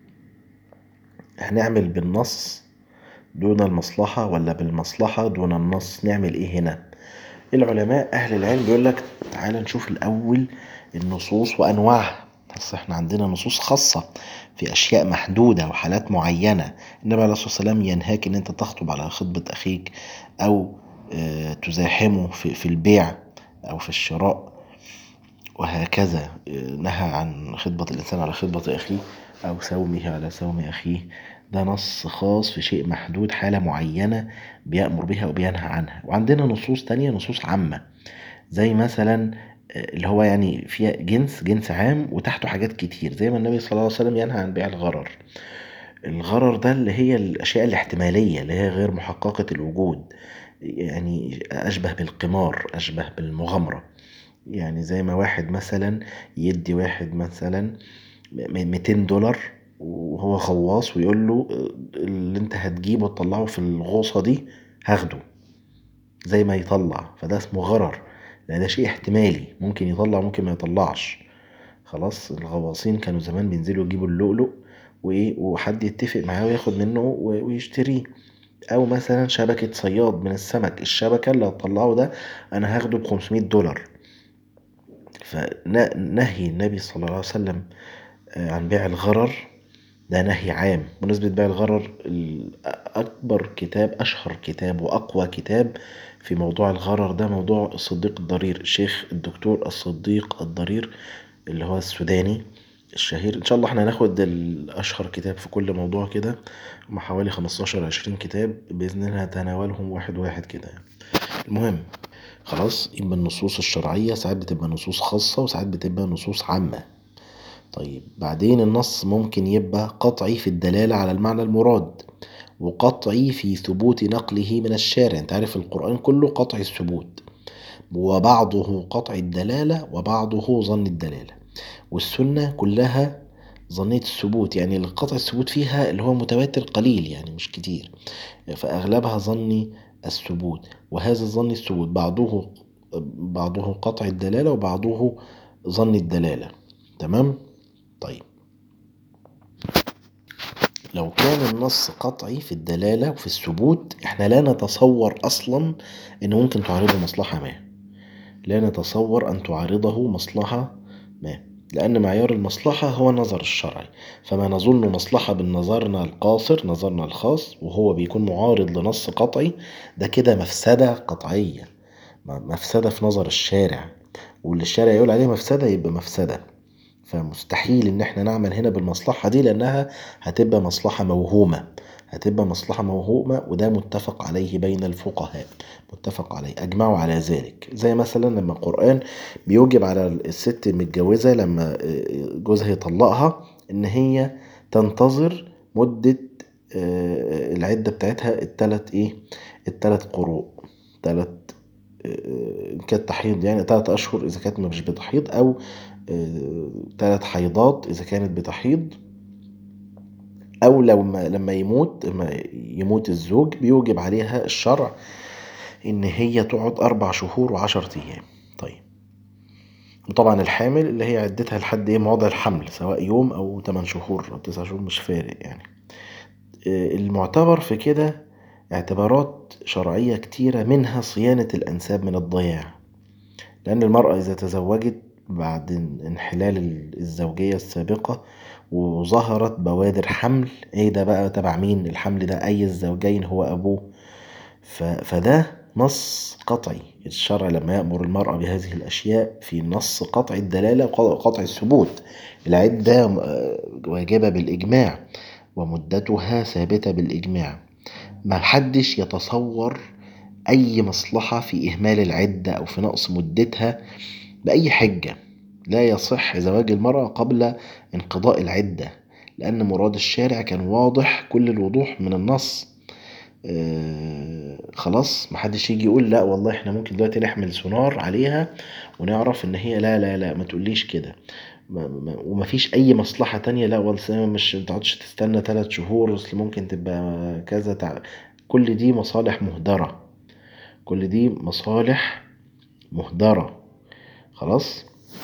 هنعمل بالنص دون المصلحة ولا بالمصلحة دون النص نعمل ايه هنا العلماء اهل العلم بيقول لك تعال نشوف الاول النصوص وانواعها بس احنا عندنا نصوص خاصة في اشياء محدودة وحالات معينة النبي عليه الصلاة والسلام ينهاك ان انت تخطب على خطبة اخيك او اه تزاحمه في, في البيع او في الشراء وهكذا نهى عن خطبة الانسان على خطبة اخيه أو سومه على سوم أخيه ده نص خاص في شيء محدود حالة معينة بيأمر بها وبينهى عنها وعندنا نصوص تانية نصوص عامة زي مثلا اللي هو يعني فيها جنس جنس عام وتحته حاجات كتير زي ما النبي صلى الله عليه وسلم ينهى عن بيع الغرر الغرر ده اللي هي الأشياء الاحتمالية اللي هي غير محققة الوجود يعني أشبه بالقمار أشبه بالمغامرة يعني زي ما واحد مثلا يدي واحد مثلا 200 دولار وهو غواص ويقول له اللي انت هتجيبه تطلعه في الغوصة دي هاخده زي ما يطلع فده اسمه غرر لان ده شيء احتمالي ممكن يطلع ممكن ما يطلعش خلاص الغواصين كانوا زمان بينزلوا يجيبوا اللؤلؤ وحد يتفق معاه وياخد منه ويشتريه او مثلا شبكة صياد من السمك الشبكة اللي هتطلعه ده انا هاخده ب 500 دولار فنهي النبي صلى الله عليه وسلم عن بيع الغرر ده نهي عام بمناسبة بيع الغرر أكبر كتاب أشهر كتاب وأقوى كتاب في موضوع الغرر ده موضوع الصديق الضرير الشيخ الدكتور الصديق الضرير اللي هو السوداني الشهير إن شاء الله احنا هناخد أشهر كتاب في كل موضوع كده هما حوالي خمستاشر عشرين كتاب بإذن الله هنتناولهم واحد واحد كده المهم خلاص يبقى النصوص الشرعية ساعات بتبقى نصوص خاصة وساعات بتبقى نصوص عامة طيب بعدين النص ممكن يبقى قطعي في الدلالة على المعنى المراد وقطعي في ثبوت نقله من الشارع انت عارف القرآن كله قطعي الثبوت وبعضه قطع الدلالة وبعضه ظن الدلالة والسنة كلها ظنية الثبوت يعني القطع الثبوت فيها اللي هو متواتر قليل يعني مش كتير فأغلبها ظني الثبوت وهذا الظن الثبوت بعضه بعضه قطع الدلالة وبعضه ظن الدلالة تمام طيب لو كان النص قطعي في الدلالة وفي الثبوت احنا لا نتصور اصلا ان ممكن تعارضه مصلحة ما لا نتصور ان تعارضه مصلحة ما لأن معيار المصلحة هو النظر الشرعي فما نظن مصلحة بالنظرنا القاصر نظرنا الخاص وهو بيكون معارض لنص قطعي ده كده مفسدة قطعية مفسدة في نظر الشارع واللي الشارع يقول عليه مفسدة يبقى مفسدة فمستحيل ان احنا نعمل هنا بالمصلحة دي لانها هتبقى مصلحة موهومة هتبقى مصلحة موهومة وده متفق عليه بين الفقهاء متفق عليه أجمعوا على ذلك زي مثلا لما القرآن بيوجب على الست المتجوزة لما جوزها يطلقها إن هي تنتظر مدة العدة بتاعتها التلات إيه التلات قروء تلات إن كانت تحيض يعني تلات أشهر إذا كانت مش بتحيض أو تلات حيضات إذا كانت بتحيض أو لما لما يموت لما يموت الزوج بيوجب عليها الشرع إن هي تقعد أربع شهور وعشرة أيام طيب وطبعا الحامل اللي هي عدتها لحد إيه موضع الحمل سواء يوم أو تمن شهور أو تسع شهور مش فارق يعني المعتبر في كده اعتبارات شرعية كتيرة منها صيانة الأنساب من الضياع لأن المرأة إذا تزوجت بعد انحلال الزوجية السابقة وظهرت بوادر حمل ايه ده بقى تبع مين الحمل ده اي الزوجين هو ابوه فده نص قطعي الشرع لما يأمر المرأة بهذه الأشياء في نص قطع الدلالة وقطع الثبوت العدة واجبة بالإجماع ومدتها ثابتة بالإجماع ما حدش يتصور أي مصلحة في إهمال العدة أو في نقص مدتها بأي حجة لا يصح زواج المرأة قبل انقضاء العدة لأن مراد الشارع كان واضح كل الوضوح من النص آه خلاص محدش يجي يقول لا والله احنا ممكن دلوقتي نحمل سونار عليها ونعرف ان هي لا لا لا ما تقوليش كده ومفيش اي مصلحة تانية لا والله مش متقعدش تستنى ثلاث شهور اصل ممكن تبقى كذا تع... كل دي مصالح مهدرة كل دي مصالح مهدرة خلاص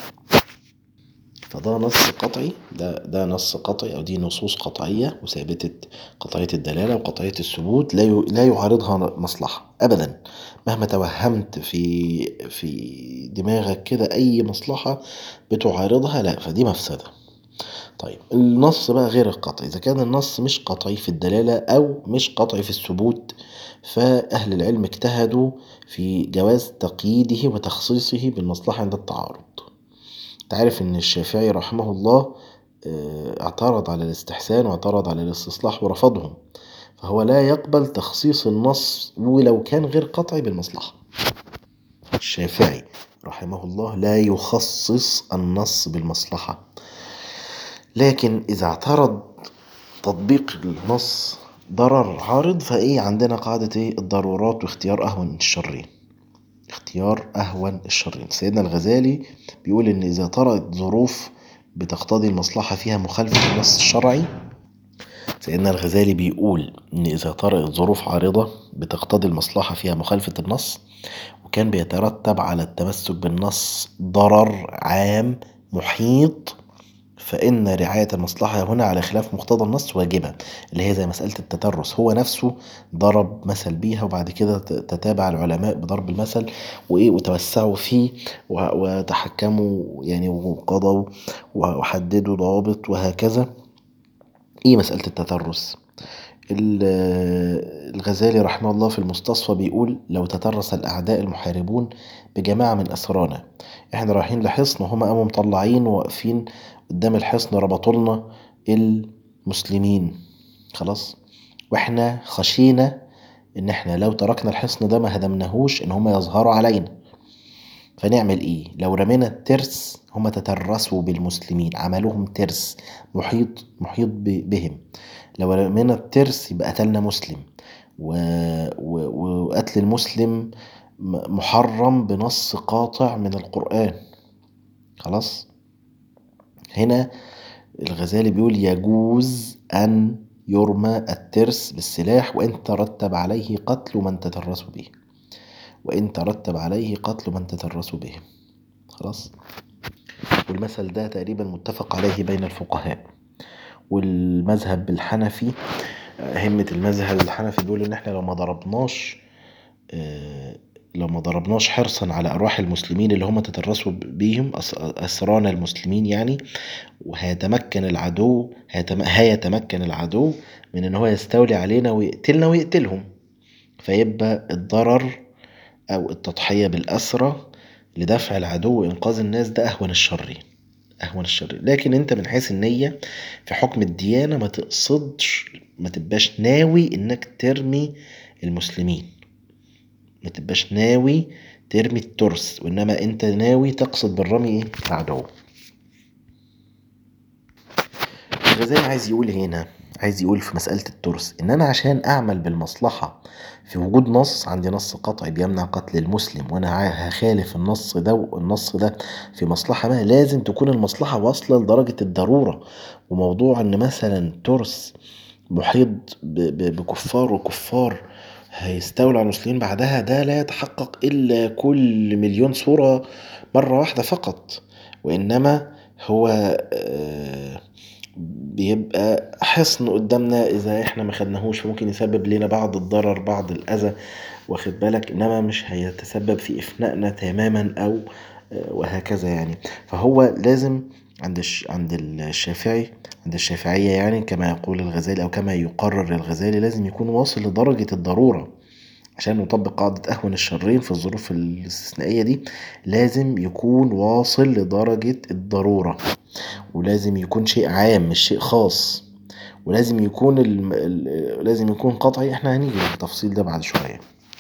فده نص قطعي ده ده نص قطعي او دي نصوص قطعيه وثابته قطعيه الدلاله وقطعيه الثبوت لا لا يعارضها مصلحه ابدا مهما توهمت في في دماغك كده اي مصلحه بتعارضها لا فدي مفسده طيب النص بقى غير القطعي اذا كان النص مش قطعي في الدلاله او مش قطعي في الثبوت فاهل العلم اجتهدوا في جواز تقييده وتخصيصه بالمصلحه عند التعارض تعرف ان الشافعي رحمه الله اعترض على الاستحسان واعترض على الاستصلاح ورفضهم فهو لا يقبل تخصيص النص ولو كان غير قطعي بالمصلحة الشافعي رحمه الله لا يخصص النص بالمصلحة لكن إذا اعترض تطبيق النص ضرر عارض فإيه عندنا قاعدة إيه الضرورات واختيار أهون الشرين اختيار أهون الشرين سيدنا الغزالي بيقول إن إذا طرأت ظروف بتقتضي المصلحة فيها مخالفة النص الشرعي سيدنا الغزالي بيقول إن إذا طرأت ظروف عارضة بتقتضي المصلحة فيها مخالفة النص وكان بيترتب على التمسك بالنص ضرر عام محيط فإن رعاية المصلحة هنا على خلاف مقتضى النص واجبة اللي هي زي مسألة التترس هو نفسه ضرب مثل بيها وبعد كده تتابع العلماء بضرب المثل وإيه وتوسعوا فيه وتحكموا يعني وقضوا وحددوا ضوابط وهكذا إيه مسألة التترس الغزالي رحمه الله في المستصفى بيقول لو تترس الأعداء المحاربون بجماعة من أسرانا احنا رايحين لحصن وهما قاموا مطلعين وواقفين قدام الحصن ربطولنا المسلمين خلاص واحنا خشينا ان احنا لو تركنا الحصن ده ما هدمناهوش ان هما يظهروا علينا فنعمل ايه لو رمينا الترس هما تترسوا بالمسلمين عملوهم ترس محيط محيط بهم لو رمينا الترس يبقى قتلنا مسلم و... و... وقتل المسلم محرم بنص قاطع من القرآن خلاص هنا الغزالي بيقول يجوز أن يرمى الترس بالسلاح وإن ترتب عليه قتل من تترس به وإن ترتب عليه قتل من تترس به خلاص والمثل ده تقريبا متفق عليه بين الفقهاء والمذهب الحنفي همة المذهب الحنفي بيقول إن إحنا لو ما ضربناش لو ما ضربناش حرصا على أرواح المسلمين اللي هم تترسوا بيهم أسرانا المسلمين يعني وهيتمكن العدو هيتمكن العدو من إن هو يستولي علينا ويقتلنا ويقتلهم فيبقى الضرر أو التضحية بالأسرى لدفع العدو وإنقاذ الناس ده أهون الشر أهون الشر لكن أنت من حيث النية في حكم الديانة ما تقصدش ما تبقاش ناوي إنك ترمي المسلمين ما تبقاش ناوي ترمي الترس وإنما أنت ناوي تقصد بالرمي إيه العدو الغزالي عايز يقول هنا عايز يقول في مسألة الترس إن أنا عشان أعمل بالمصلحة في وجود نص عندي نص قطعي بيمنع قتل المسلم وأنا هخالف النص ده والنص ده في مصلحة ما لازم تكون المصلحة واصلة لدرجة الضرورة وموضوع إن مثلا ترس محيط بكفار وكفار هيستولى على المسلمين بعدها ده لا يتحقق إلا كل مليون صورة مرة واحدة فقط وإنما هو بيبقى حصن قدامنا إذا إحنا ما خدناهوش فممكن يسبب لنا بعض الضرر بعض الأذى واخد بالك إنما مش هيتسبب في إفنائنا تماما أو وهكذا يعني فهو لازم عند عند الشافعي عند الشافعية يعني كما يقول الغزالي أو كما يقرر الغزالي لازم يكون واصل لدرجة الضرورة عشان نطبق قاعدة أهون الشرين في الظروف الاستثنائية دي لازم يكون واصل لدرجة الضرورة ولازم يكون شيء عام مش شيء خاص ولازم يكون الم... لازم يكون قطعي احنا هنيجي للتفصيل ده بعد شوية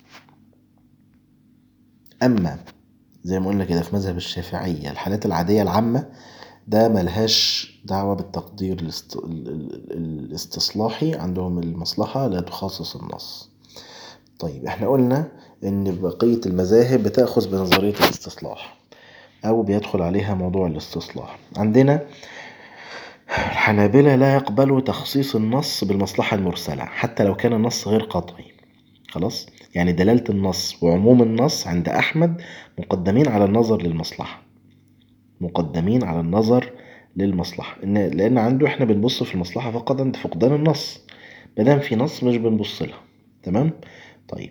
أما زي ما قلنا كده في مذهب الشافعية الحالات العادية العامة ده ملهاش دعوة بالتقدير الاست... الاستصلاحي عندهم المصلحة لا تخصص النص طيب احنا قلنا ان بقية المذاهب بتأخذ بنظرية الاستصلاح او بيدخل عليها موضوع الاستصلاح عندنا الحنابلة لا يقبلوا تخصيص النص بالمصلحة المرسلة حتى لو كان النص غير قطعي خلاص يعني دلالة النص وعموم النص عند أحمد مقدمين على النظر للمصلحة مقدمين على النظر للمصلحة إن لأن عنده إحنا بنبص في المصلحة فقط عند فقدان النص مادام في نص مش بنبص لها تمام طيب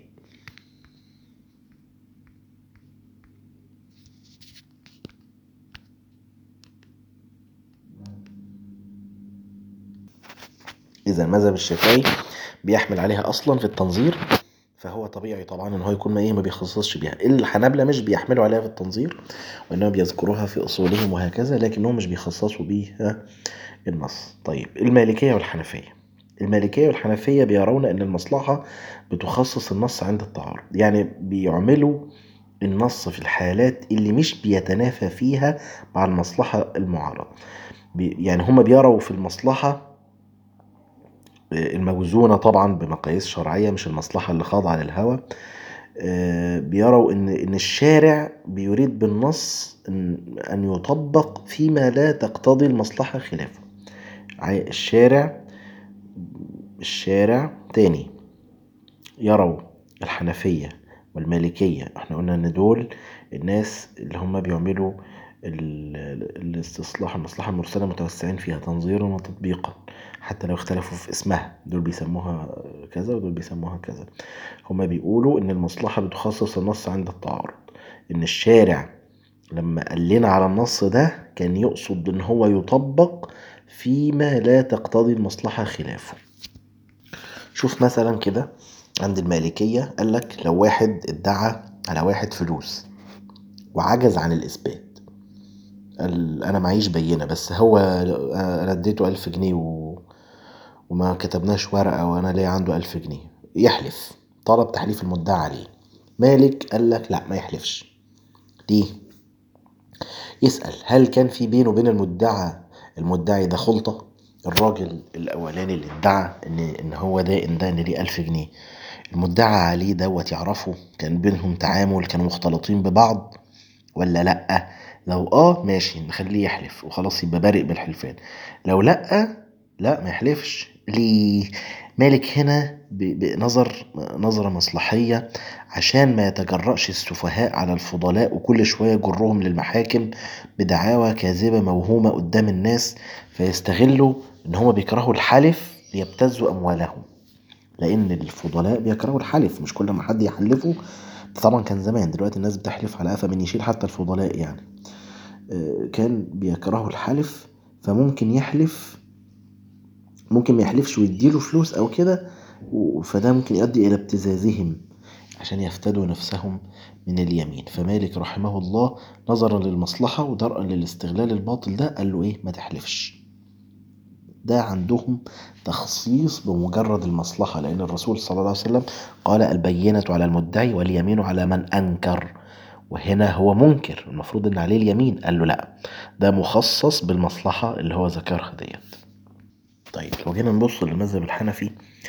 إذا المذهب الشافعي بيحمل عليها أصلا في التنظير فهو طبيعي طبعا ان هو يكون ما ايه ما بيخصصش بيها الحنابلة مش بيحملوا عليها في التنظير وانما بيذكروها في اصولهم وهكذا لكنهم مش بيخصصوا بيها النص طيب المالكية والحنفية المالكية والحنفية بيرون ان المصلحة بتخصص النص عند التعارض يعني بيعملوا النص في الحالات اللي مش بيتنافى فيها مع المصلحة المعارضة يعني هم بيروا في المصلحة الموزونة طبعا بمقاييس شرعية مش المصلحة اللي خاضعة للهوى بيروا ان ان الشارع بيريد بالنص ان يطبق فيما لا تقتضي المصلحة خلافه الشارع الشارع تاني يروا الحنفية والمالكية احنا قلنا ان دول الناس اللي هم بيعملوا الاستصلاح المصلحة المرسلة متوسعين فيها تنظيرا وتطبيقا حتى لو اختلفوا في اسمها دول بيسموها كذا ودول بيسموها كذا هما بيقولوا ان المصلحة بتخصص النص عند التعارض ان الشارع لما قال لنا على النص ده كان يقصد ان هو يطبق فيما لا تقتضي المصلحة خلافه شوف مثلا كده عند المالكية قالك لو واحد ادعى على واحد فلوس وعجز عن الإثبات قال أنا معيش بينة بس هو أنا اديته ألف جنيه و... وما كتبناش ورقة وأنا ليه عنده ألف جنيه يحلف طلب تحليف المدعى عليه مالك قال لك لا ما يحلفش ليه يسأل هل كان في بينه وبين المدعى المدعي ده خلطة الراجل الأولاني اللي ادعى إن إن هو ده إن ده إن ليه ألف جنيه المدعى عليه دوت يعرفه كان بينهم تعامل كانوا مختلطين ببعض ولا لأ لو اه ماشي نخليه يحلف وخلاص يبقى بارئ بالحلفان لو لأ لا ما يحلفش ليه مالك هنا بنظر نظرة مصلحية عشان ما يتجرأش السفهاء على الفضلاء وكل شوية يجرهم للمحاكم بدعاوى كاذبة موهومة قدام الناس فيستغلوا ان هما بيكرهوا الحلف ليبتزوا اموالهم لان الفضلاء بيكرهوا الحلف مش كل ما حد يحلفه طبعا كان زمان دلوقتي الناس بتحلف على قفا من يشيل حتى الفضلاء يعني كان بيكرهوا الحلف فممكن يحلف ممكن ما يحلفش ويديله فلوس او كده فده ممكن يؤدي الى ابتزازهم عشان يفتدوا نفسهم من اليمين فمالك رحمه الله نظرا للمصلحة ودرءا للاستغلال الباطل ده قال له ايه ما تحلفش ده عندهم تخصيص بمجرد المصلحة لأن الرسول صلى الله عليه وسلم قال البينة على المدعي واليمين على من أنكر وهنا هو منكر المفروض ان عليه اليمين قال له لا ده مخصص بالمصلحة اللي هو ذكرها ديت طيب لو جينا نبص للمذهب الحنفي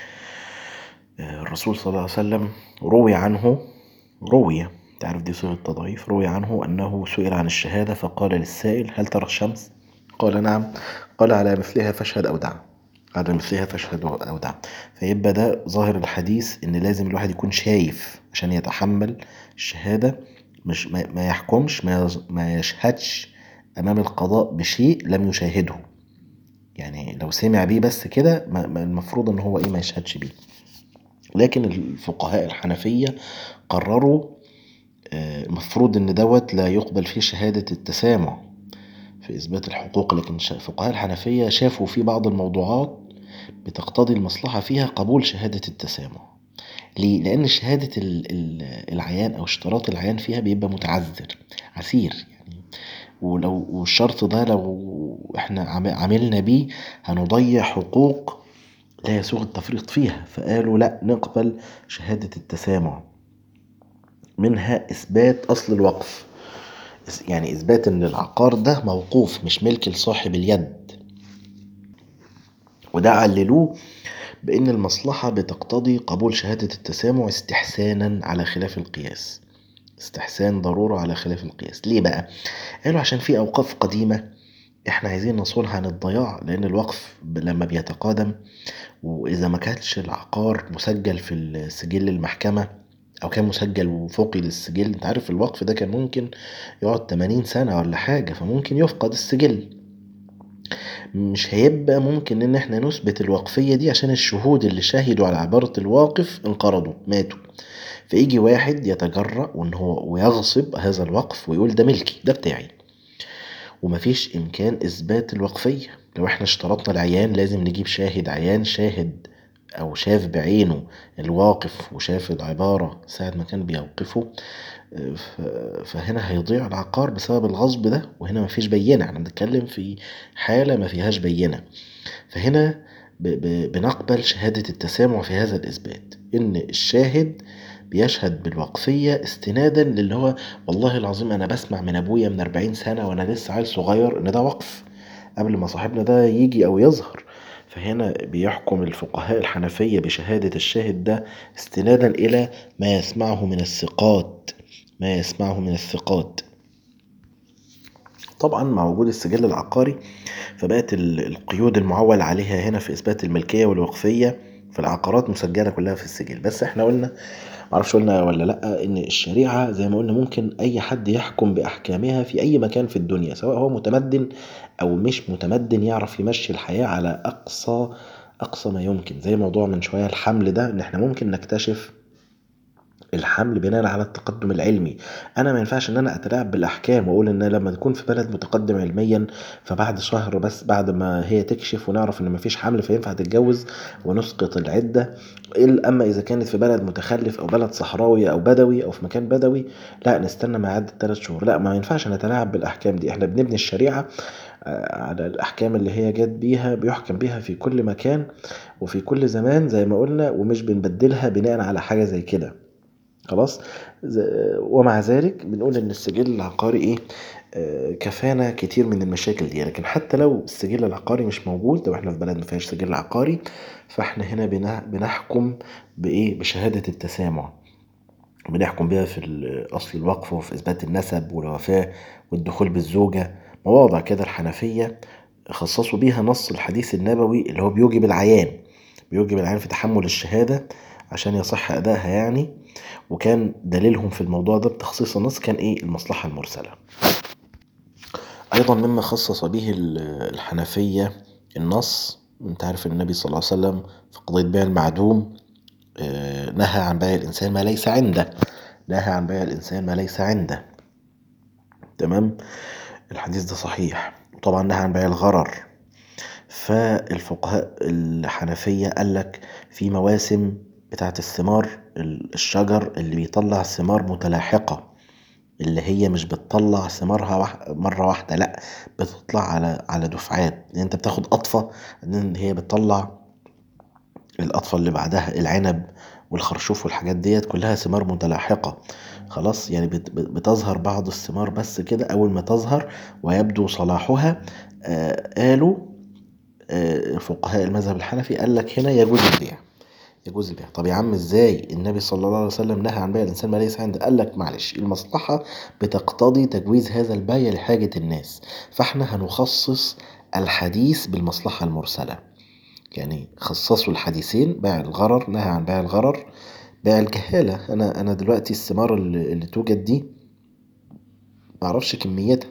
الرسول صلى الله عليه وسلم روي عنه روي تعرف دي صيغة تضعيف روي عنه أنه سئل عن الشهادة فقال للسائل هل ترى الشمس قال نعم قال على مثلها فاشهد أو دع على مثلها فاشهد أو دع فيبقى ده ظاهر الحديث إن لازم الواحد يكون شايف عشان يتحمل الشهادة مش ما يحكمش ما يشهدش أمام القضاء بشيء لم يشاهده يعني لو سمع بيه بس كده المفروض ان هو ايه ما يشهدش بيه لكن الفقهاء الحنفية قرروا المفروض ان دوت لا يقبل فيه شهادة التسامع في اثبات الحقوق لكن فقهاء الحنفية شافوا في بعض الموضوعات بتقتضي المصلحة فيها قبول شهادة التسامع ليه؟ لأن شهادة العيان أو اشتراط العيان فيها بيبقى متعذر عسير يعني ولو والشرط ده لو احنا عملنا بيه هنضيع حقوق لا يسوغ التفريط فيها فقالوا لا نقبل شهادة التسامع منها إثبات أصل الوقف يعني إثبات إن العقار ده موقوف مش ملك لصاحب اليد وده عللوه بأن المصلحة بتقتضي قبول شهادة التسامع استحسانا على خلاف القياس استحسان ضرورة على خلاف القياس ليه بقى؟ قالوا عشان في أوقاف قديمة احنا عايزين نصونها عن الضياع لأن الوقف لما بيتقادم وإذا ما كانش العقار مسجل في سجل المحكمة أو كان مسجل وفقد السجل أنت عارف الوقف ده كان ممكن يقعد 80 سنة ولا حاجة فممكن يفقد السجل مش هيبقى ممكن ان احنا نثبت الوقفية دي عشان الشهود اللي شهدوا على عبارة الواقف انقرضوا ماتوا فيجي واحد يتجرأ وان هو ويغصب هذا الوقف ويقول ده ملكي ده بتاعي ومفيش امكان اثبات الوقفية لو احنا اشترطنا العيان لازم نجيب شاهد عيان شاهد او شاف بعينه الواقف وشاف العبارة ساعة ما كان بيوقفه فهنا هيضيع العقار بسبب الغصب ده وهنا مفيش بينة احنا بنتكلم في حالة ما فيهاش بينة فهنا بنقبل شهادة التسامع في هذا الإثبات إن الشاهد بيشهد بالوقفية استنادا للي هو والله العظيم أنا بسمع من أبويا من 40 سنة وأنا لسه عيل صغير إن ده وقف قبل ما صاحبنا ده يجي أو يظهر فهنا بيحكم الفقهاء الحنفية بشهادة الشاهد ده استنادا إلى ما يسمعه من الثقات ما يسمعه من الثقات طبعا مع وجود السجل العقاري فبقت القيود المعول عليها هنا في إثبات الملكية والوقفية في العقارات مسجلة كلها في السجل بس احنا قلنا معرفش قلنا ولا لأ إن الشريعة زي ما قلنا ممكن أي حد يحكم بأحكامها في أي مكان في الدنيا سواء هو متمدن أو مش متمدن يعرف يمشي الحياة على أقصى أقصى ما يمكن زي موضوع من شوية الحمل ده إن احنا ممكن نكتشف الحمل بناء على التقدم العلمي انا ما ينفعش ان انا اتلاعب بالاحكام واقول ان لما تكون في بلد متقدم علميا فبعد شهر بس بعد ما هي تكشف ونعرف ان مفيش حمل فينفع تتجوز ونسقط العده إلا اما اذا كانت في بلد متخلف او بلد صحراوي او بدوي او في مكان بدوي لا نستنى ما يعدي ثلاث شهور لا ما ينفعش نتلاعب بالاحكام دي احنا بنبني الشريعه آه، على الأحكام اللي هي جت بيها بيحكم بيها في كل مكان وفي كل زمان زي ما قلنا ومش بنبدلها بناء على حاجة زي كده خلاص ومع ذلك بنقول ان السجل العقاري ايه آه، كفانا كتير من المشاكل دي لكن حتى لو السجل العقاري مش موجود لو احنا في بلد ما فيهاش سجل عقاري فاحنا هنا بنحكم بايه بشهاده التسامع بنحكم بيها في اصل الوقف وفي اثبات النسب والوفاه والدخول بالزوجه مواضع كده الحنفيه خصصوا بيها نص الحديث النبوي اللي هو بيوجب العيان بيوجب العيان في تحمل الشهاده عشان يصح ادائها يعني وكان دليلهم في الموضوع ده بتخصيص النص كان ايه المصلحة المرسلة ايضا مما خصص به الحنفية النص انت عارف النبي صلى الله عليه وسلم في قضية بيع المعدوم آه، نهى عن بيع الانسان ما ليس عنده نهى عن بيع الانسان ما ليس عنده تمام الحديث ده صحيح وطبعا نهى عن بيع الغرر فالفقهاء الحنفية قال لك في مواسم بتاعة الثمار الشجر اللي بيطلع ثمار متلاحقة اللي هي مش بتطلع ثمارها مرة واحدة لأ بتطلع على على دفعات يعني انت بتاخد قطفة ان هي بتطلع القطفة اللي بعدها العنب والخرشوف والحاجات ديت كلها ثمار متلاحقة خلاص يعني بتظهر بعض الثمار بس كده أول ما تظهر ويبدو صلاحها آه قالوا آه فقهاء المذهب الحنفي قال لك هنا يجوز البيع يجوز البيع طب يا عم ازاي النبي صلى الله عليه وسلم نهى عن بيع الانسان ما ليس عنده قال لك معلش المصلحه بتقتضي تجويز هذا البيع لحاجه الناس فاحنا هنخصص الحديث بالمصلحه المرسله يعني خصصوا الحديثين بيع الغرر نهى عن بيع الغرر بيع الجهاله انا انا دلوقتي الثمار اللي, اللي توجد دي معرفش كميتها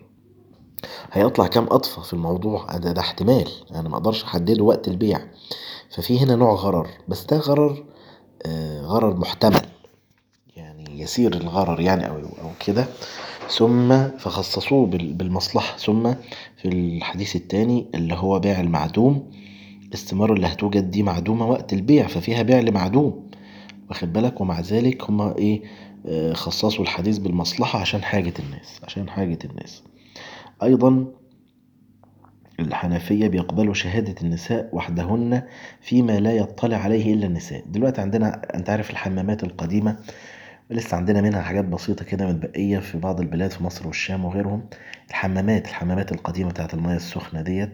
هيطلع كام قطفة في الموضوع ده, ده احتمال انا ما اقدرش احدده وقت البيع ففي هنا نوع غرر بس ده غرر آه غرر محتمل يعني يسير الغرر يعني أو, أو كده ثم فخصصوه بالمصلحة ثم في الحديث الثاني اللي هو بيع المعدوم الاستمارة اللي هتوجد دي معدومة وقت البيع ففيها بيع لمعدوم واخد بالك ومع ذلك هما ايه آه خصصوا الحديث بالمصلحة عشان حاجة الناس عشان حاجة الناس أيضا الحنفية بيقبلوا شهادة النساء وحدهن فيما لا يطلع عليه إلا النساء دلوقتي عندنا أنت عارف الحمامات القديمة لسه عندنا منها حاجات بسيطة كده متبقية في بعض البلاد في مصر والشام وغيرهم الحمامات الحمامات القديمة بتاعت المياه السخنة ديت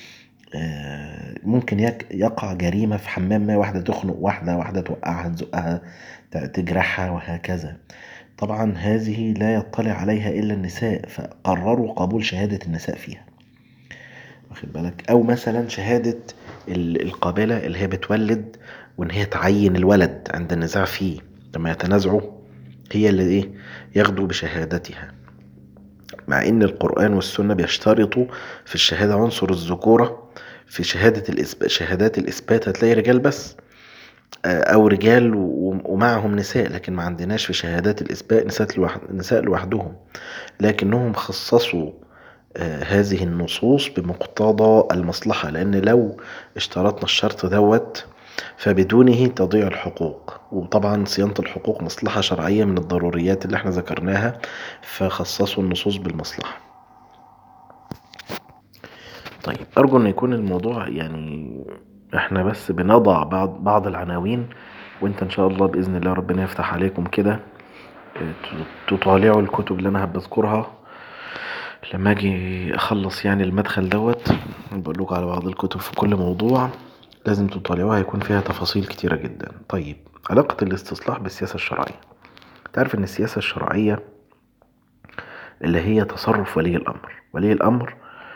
آه، ممكن يقع جريمة في حمام ما واحدة تخنق واحدة واحدة توقعها تزقها تجرحها وهكذا طبعا هذه لا يطلع عليها إلا النساء فقرروا قبول شهادة النساء فيها واخد بالك او مثلا شهادة القابلة اللي هي بتولد وان هي تعين الولد عند النزاع فيه لما يتنازعوا هي اللي ايه ياخدوا بشهادتها مع ان القرآن والسنة بيشترطوا في الشهادة عنصر الذكورة في شهادة الإثبات شهادات الإثبات هتلاقي رجال بس آه، أو رجال ومعهم نساء لكن ما عندناش في شهادات الإثبات نساء لوحدهم لكنهم خصصوا آه، هذه النصوص بمقتضى المصلحة لأن لو اشترطنا الشرط دوت فبدونه تضيع الحقوق وطبعا صيانة الحقوق مصلحة شرعية من الضروريات اللي احنا ذكرناها فخصصوا النصوص بالمصلحة طيب أرجو أن يكون الموضوع يعني احنا بس بنضع بعض, بعض العناوين وانت ان شاء الله بإذن الله ربنا يفتح عليكم كده آه، تطالعوا الكتب اللي انا هبذكرها لما اجي اخلص يعني المدخل دوت بقول لكم على بعض الكتب في كل موضوع لازم تطالعوها هيكون فيها تفاصيل كتيرة جدا طيب علاقة الاستصلاح بالسياسة الشرعية تعرف ان السياسة الشرعية اللي هي تصرف ولي الامر ولي الامر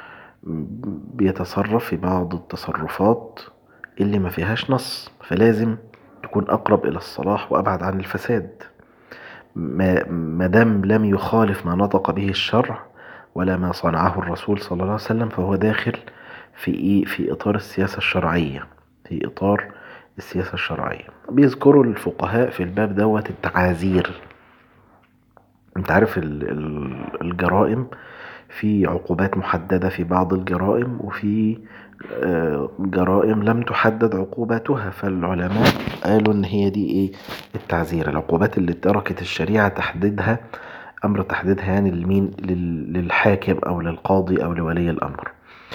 بيتصرف في بعض التصرفات اللي ما فيهاش نص فلازم تكون اقرب الى الصلاح وابعد عن الفساد ما دام لم يخالف ما نطق به الشرع ولا ما صنعه الرسول صلى الله عليه وسلم فهو داخل في إيه في إطار السياسة الشرعية في إطار السياسة الشرعية بيذكروا الفقهاء في الباب دوت التعازير انت عارف الجرائم في عقوبات محددة في بعض الجرائم وفي آه، جرائم لم تحدد عقوباتها فالعلماء قالوا ان هي دي ايه التعزير العقوبات اللي تركت الشريعة تحديدها امر تحديدها يعني لمين للحاكم او للقاضي او لولي الامر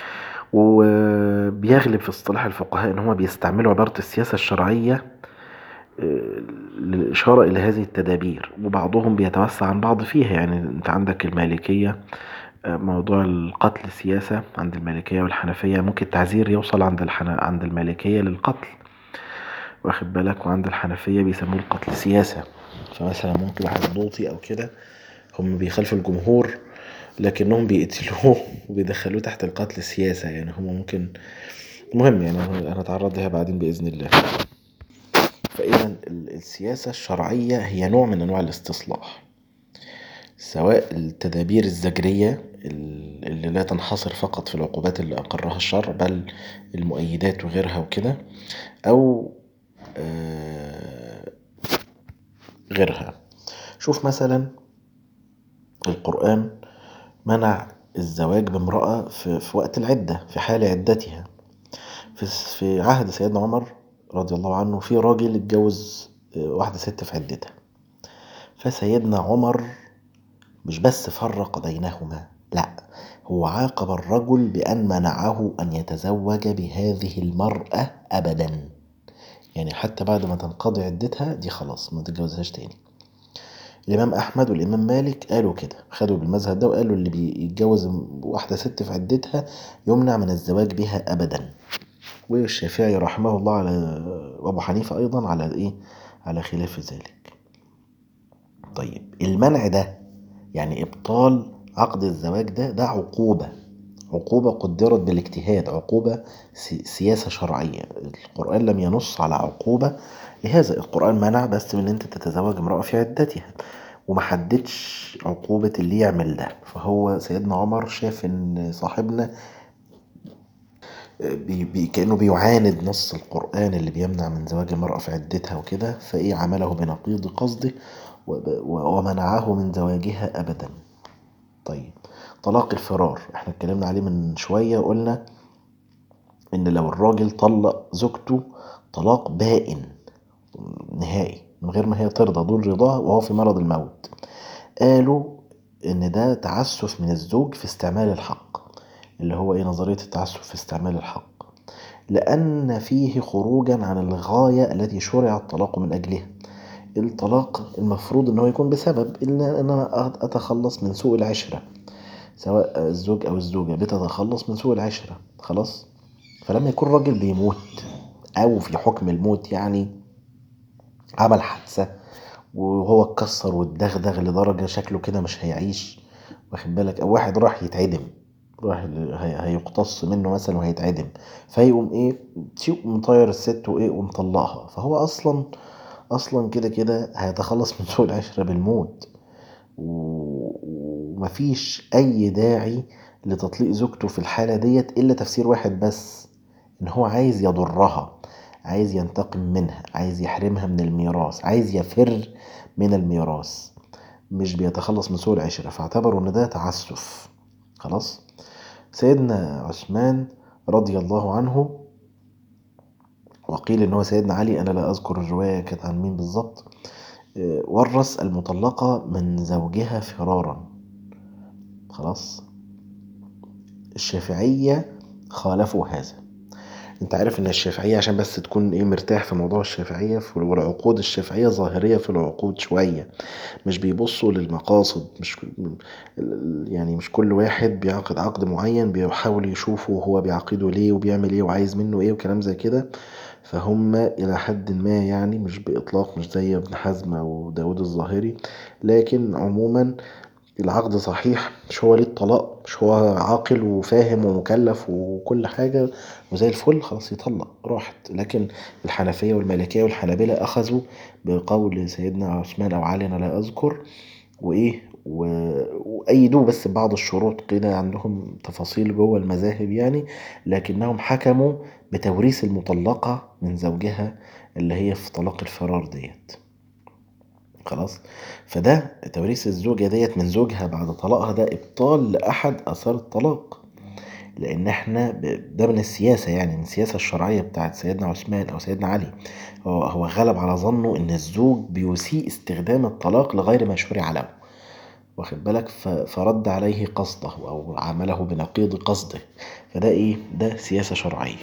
وبيغلب في اصطلاح الفقهاء ان هم بيستعملوا عبارة السياسة الشرعية آه، للإشارة إلى هذه التدابير وبعضهم بيتوسع عن بعض فيها يعني أنت عندك المالكية موضوع القتل سياسة عند المالكية والحنفية ممكن التعزير يوصل عند الحن... عند المالكية للقتل واخد بالك وعند الحنفية بيسموه القتل سياسة فمثلا ممكن واحد لوطي أو كده هم بيخالفوا الجمهور لكنهم بيقتلوه وبيدخلوه تحت القتل سياسة يعني هم ممكن المهم يعني أنا أتعرض لها بعدين بإذن الله فإذا السياسة الشرعية هي نوع من أنواع الاستصلاح سواء التدابير الزجرية اللي لا تنحصر فقط في العقوبات اللي أقرها الشرع بل المؤيدات وغيرها وكده أو آه، غيرها شوف مثلا القرآن منع الزواج بامرأة في, في وقت العدة في حال عدتها في, في عهد سيدنا عمر رضي الله عنه في راجل اتجوز آه، واحدة ست في عدتها فسيدنا عمر مش بس فرق بينهما لا هو عاقب الرجل بأن منعه أن يتزوج بهذه المرأة أبدا يعني حتى بعد ما تنقضي عدتها دي خلاص ما تتجوزهاش تاني الإمام أحمد والإمام مالك قالوا كده خدوا بالمذهب ده وقالوا اللي بيتجوز واحدة ست في عدتها يمنع من الزواج بها أبدا والشافعي رحمه الله على وأبو حنيفة أيضا على إيه على خلاف ذلك طيب المنع ده يعني إبطال عقد الزواج ده ده عقوبة عقوبة قدرت بالاجتهاد عقوبة سياسة شرعية القرآن لم ينص على عقوبة لهذا القرآن منع بس من انت تتزوج امرأة في عدتها ومحددش عقوبة اللي يعمل ده فهو سيدنا عمر شاف ان صاحبنا بي بي كأنه بيعاند نص القرآن اللي بيمنع من زواج المرأة في عدتها وكده فإيه عمله بنقيض قصده ومنعه من زواجها أبدا طيب طلاق الفرار احنا اتكلمنا عليه من شوية وقلنا ان لو الراجل طلق زوجته طلاق بائن نهائي من غير ما هي ترضى دون رضاه وهو في مرض الموت قالوا ان ده تعسف من الزوج في استعمال الحق اللي هو ايه نظرية التعسف في استعمال الحق لأن فيه خروجا عن الغاية التي شرع الطلاق من أجلها الطلاق المفروض ان هو يكون بسبب ان انا اتخلص من سوء العشرة سواء الزوج او الزوجة بتتخلص من سوء العشرة خلاص فلما يكون راجل بيموت او في حكم الموت يعني عمل حادثة وهو اتكسر واتدغدغ لدرجة شكله كده مش هيعيش واخد بالك او واحد راح يتعدم راح هيقتص منه مثلا وهيتعدم فيقوم ايه مطير الست وايه ومطلقها فهو اصلا اصلا كده كده هيتخلص من سوء العشرة بالموت ومفيش اي داعي لتطليق زوجته في الحالة ديت الا تفسير واحد بس ان هو عايز يضرها عايز ينتقم منها عايز يحرمها من الميراث عايز يفر من الميراث مش بيتخلص من سوء العشرة فاعتبروا ان ده تعسف خلاص سيدنا عثمان رضي الله عنه وقيل ان هو سيدنا علي انا لا اذكر الرواية كانت عن مين بالظبط آه، ورث المطلقة من زوجها فرارا خلاص الشافعية خالفوا هذا انت عارف ان الشافعية عشان بس تكون ايه مرتاح في موضوع الشافعية والعقود الشافعية ظاهرية في العقود شوية مش بيبصوا للمقاصد مش يعني مش كل واحد بيعقد عقد معين بيحاول يشوفه هو بيعقده ليه وبيعمل ايه وعايز منه ايه وكلام زي كده فهم إلى حد ما يعني مش بإطلاق مش زي ابن حزم أو داود الظاهري لكن عموما العقد صحيح مش هو ليه الطلاق مش هو عاقل وفاهم ومكلف وكل حاجة وزي الفل خلاص يطلق راحت لكن الحنفية والمالكية والحنابلة أخذوا بقول سيدنا عثمان أو علي أنا لا أذكر وإيه وأيدوه بس ببعض الشروط كده عندهم تفاصيل جوه المذاهب يعني لكنهم حكموا بتوريث المطلقة من زوجها اللي هي في طلاق الفرار ديت خلاص فده توريث الزوجة ديت من زوجها بعد طلاقها ده إبطال لأحد آثار الطلاق لأن احنا ده من السياسة يعني من السياسة الشرعية بتاعت سيدنا عثمان أو سيدنا علي هو هو غلب على ظنه إن الزوج بيسيء استخدام الطلاق لغير ما شرع له واخد بالك فرد عليه قصده أو عامله بنقيض قصده فده إيه ده سياسة شرعية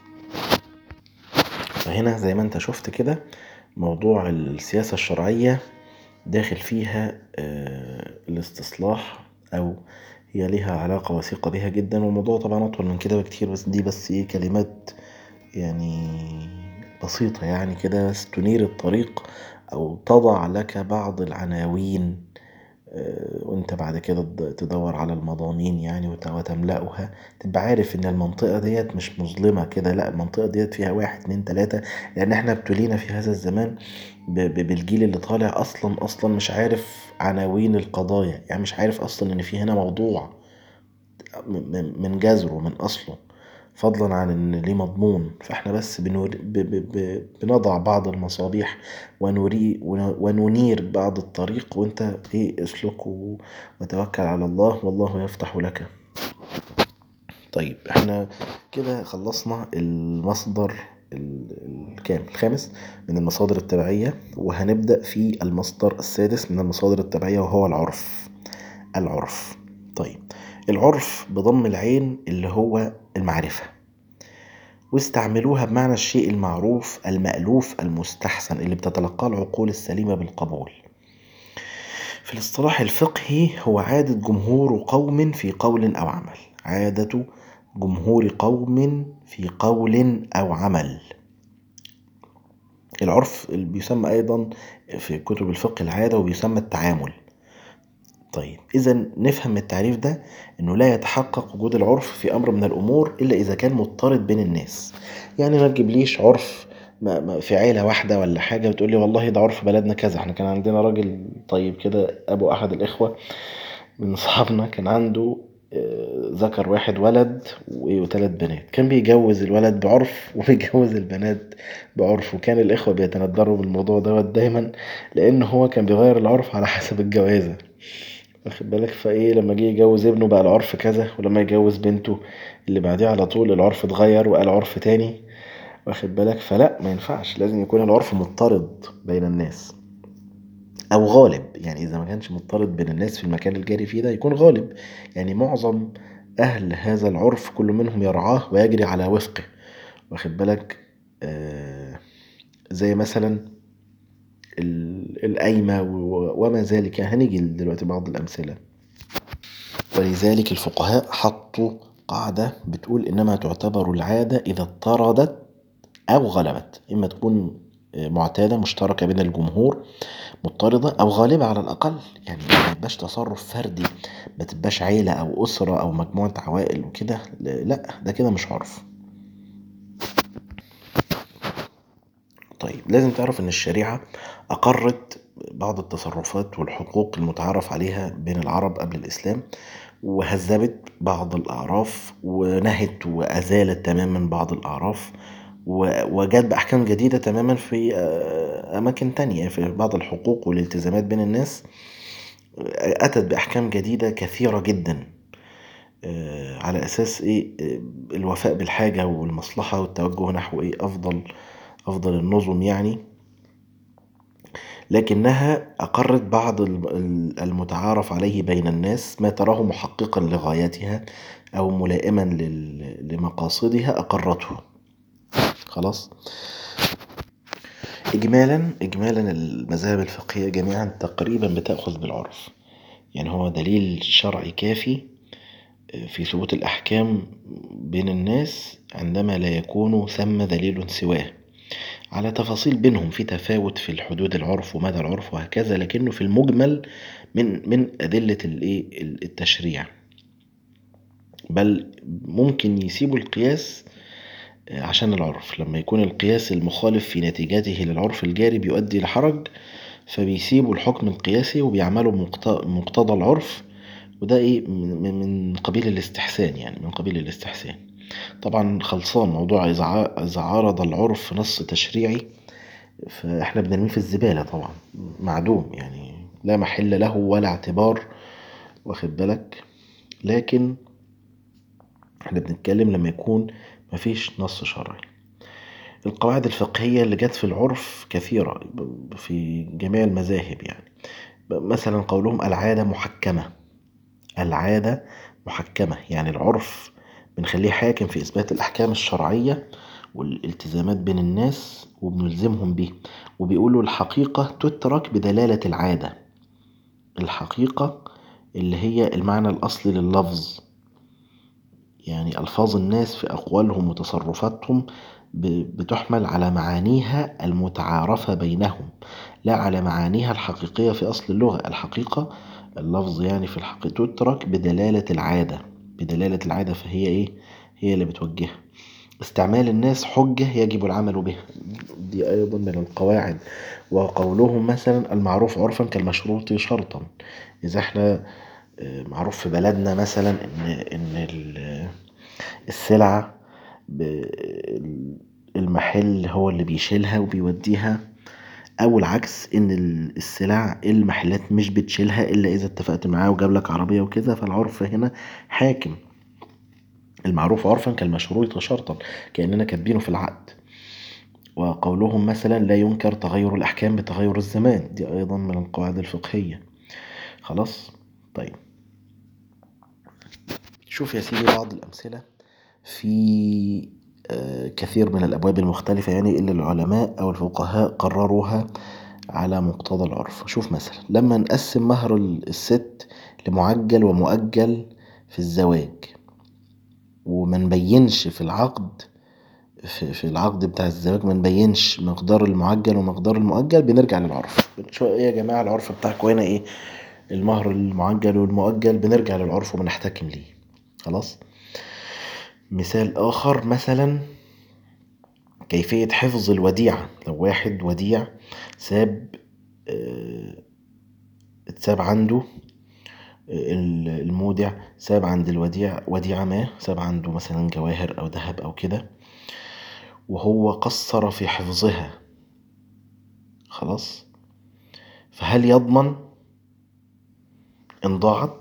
فهنا زي ما انت شفت كده موضوع السياسة الشرعية داخل فيها الاستصلاح أو هي ليها علاقة وثيقة بيها جدا والموضوع طبعا أطول من كده بكتير بس دي بس إيه كلمات يعني بسيطة يعني كده بس تنير الطريق أو تضع لك بعض العناوين وانت بعد كده تدور على المضامين يعني وتملأها تبقى عارف ان المنطقة ديت مش مظلمة كده لا المنطقة ديت فيها واحد اتنين تلاتة لان احنا ابتلينا في هذا الزمان بالجيل اللي طالع اصلا اصلا مش عارف عناوين القضايا يعني مش عارف اصلا ان في هنا موضوع من جذره من اصله فضلا عن ان ليه مضمون فاحنا بس بنور... ب... ب... ب... بنضع بعض المصابيح ونري وننير بعض الطريق وانت ايه اسلك وتوكل على الله والله يفتح لك طيب احنا كده خلصنا المصدر الكام الخامس من المصادر التبعية وهنبدأ في المصدر السادس من المصادر التبعية وهو العرف العرف طيب العرف بضم العين اللي هو المعرفة واستعملوها بمعنى الشيء المعروف المألوف المستحسن اللي بتتلقاه العقول السليمة بالقبول في الاصطلاح الفقهي هو عادة جمهور قوم في قول أو عمل عادة جمهور قوم في قول أو عمل العرف بيسمى أيضا في كتب الفقه العادة وبيسمى التعامل طيب إذا نفهم من التعريف ده إنه لا يتحقق وجود العرف في أمر من الأمور إلا إذا كان مضطرد بين الناس يعني ما تجيبليش عرف في عيلة واحدة ولا حاجة وتقول لي والله ده عرف بلدنا كذا احنا كان عندنا راجل طيب كده أبو أحد الإخوة من صحابنا كان عنده ذكر واحد ولد وثلاث بنات كان بيجوز الولد بعرف وبيجوز البنات بعرف وكان الإخوة بيتندروا بالموضوع دوت دايما لأن هو كان بيغير العرف على حسب الجوازة واخد بالك فايه لما جه يجوز ابنه بقى العرف كذا ولما يجوز بنته اللي بعديه على طول العرف اتغير وقال عرف تاني واخد بالك فلا ما ينفعش لازم يكون العرف مضطرد بين الناس او غالب يعني اذا ما كانش مضطرد بين الناس في المكان الجاري فيه ده يكون غالب يعني معظم اهل هذا العرف كل منهم يرعاه ويجري على وفقه واخد بالك آه زي مثلا القايمة وما ذلك هنيجي دلوقتي بعض الأمثلة ولذلك الفقهاء حطوا قاعدة بتقول إنما تعتبر العادة إذا اضطردت أو غلبت إما تكون معتادة مشتركة بين الجمهور مضطردة أو غالبة على الأقل يعني ما تبقاش تصرف فردي ما تبقاش عيلة أو أسرة أو مجموعة عوائل وكده لا ده كده مش عرف طيب لازم تعرف ان الشريعة اقرت بعض التصرفات والحقوق المتعارف عليها بين العرب قبل الاسلام وهذبت بعض الاعراف ونهت وازالت تماما بعض الاعراف وجات باحكام جديدة تماما في اماكن تانية في بعض الحقوق والالتزامات بين الناس اتت باحكام جديدة كثيرة جدا على اساس ايه الوفاء بالحاجة والمصلحة والتوجه نحو ايه افضل أفضل النظم يعني لكنها أقرت بعض المتعارف عليه بين الناس ما تراه محققا لغايتها أو ملائما لمقاصدها أقرته خلاص إجمالا إجمالا المذاهب الفقهية جميعا تقريبا بتأخذ بالعرف يعني هو دليل شرعي كافي في ثبوت الأحكام بين الناس عندما لا يكون ثم دليل سواه على تفاصيل بينهم في تفاوت في الحدود العرف ومدى العرف وهكذا لكنه في المجمل من من أدلة التشريع بل ممكن يسيبوا القياس عشان العرف لما يكون القياس المخالف في نتيجته للعرف الجاري بيؤدي لحرج فبيسيبوا الحكم القياسي وبيعملوا بمقتضى العرف وده ايه من قبيل الاستحسان يعني من قبيل الاستحسان طبعا خلصان موضوع إذا عارض العرف نص تشريعي فاحنا بنرميه في الزبالة طبعا معدوم يعني لا محل له ولا اعتبار واخد بالك لكن احنا بنتكلم لما يكون مفيش نص شرعي القواعد الفقهية اللي جت في العرف كثيرة في جميع المذاهب يعني مثلا قولهم العادة محكمة العادة محكمة يعني العرف بنخليه حاكم في إثبات الأحكام الشرعية والالتزامات بين الناس وبنلزمهم بيه وبيقولوا الحقيقة تترك بدلالة العادة الحقيقة اللي هي المعنى الأصلي لللفظ يعني ألفاظ الناس في أقوالهم وتصرفاتهم بتحمل على معانيها المتعارفة بينهم لا على معانيها الحقيقية في أصل اللغة الحقيقة اللفظ يعني في الحقيقة تترك بدلالة العادة بدلالة العادة فهي إيه هي اللي بتوجهها استعمال الناس حجة يجب العمل بها دي أيضا من القواعد وقولهم مثلا المعروف عرفا كالمشروط شرطا إذا احنا آه، معروف في بلدنا مثلا إن إن السلعة المحل هو اللي بيشيلها وبيوديها او العكس ان السلع المحلات مش بتشيلها الا اذا اتفقت معاه وجاب لك عربيه وكده فالعرف هنا حاكم المعروف عرفا كالمشروط شرطا كاننا كاتبينه في العقد وقولهم مثلا لا ينكر تغير الاحكام بتغير الزمان دي ايضا من القواعد الفقهيه خلاص طيب شوف يا سيدي بعض الامثله في آه، كثير من الأبواب المختلفة يعني اللي العلماء أو الفقهاء قرروها على مقتضى العرف شوف مثلا لما نقسم مهر الست لمعجل ومؤجل في الزواج وما نبينش في العقد في, في العقد بتاع الزواج ما نبينش مقدار المعجل ومقدار المؤجل بنرجع للعرف شو ايه يا جماعه العرف بتاعكم هنا ايه المهر المعجل والمؤجل بنرجع للعرف وبنحتكم ليه خلاص مثال آخر مثلا كيفية حفظ الوديعة لو واحد وديع ساب آه، اتساب عنده آه، المودع ساب عند الوديع وديعة ما ساب عنده مثلا جواهر أو ذهب أو كده وهو قصر في حفظها خلاص فهل يضمن إن ضاعت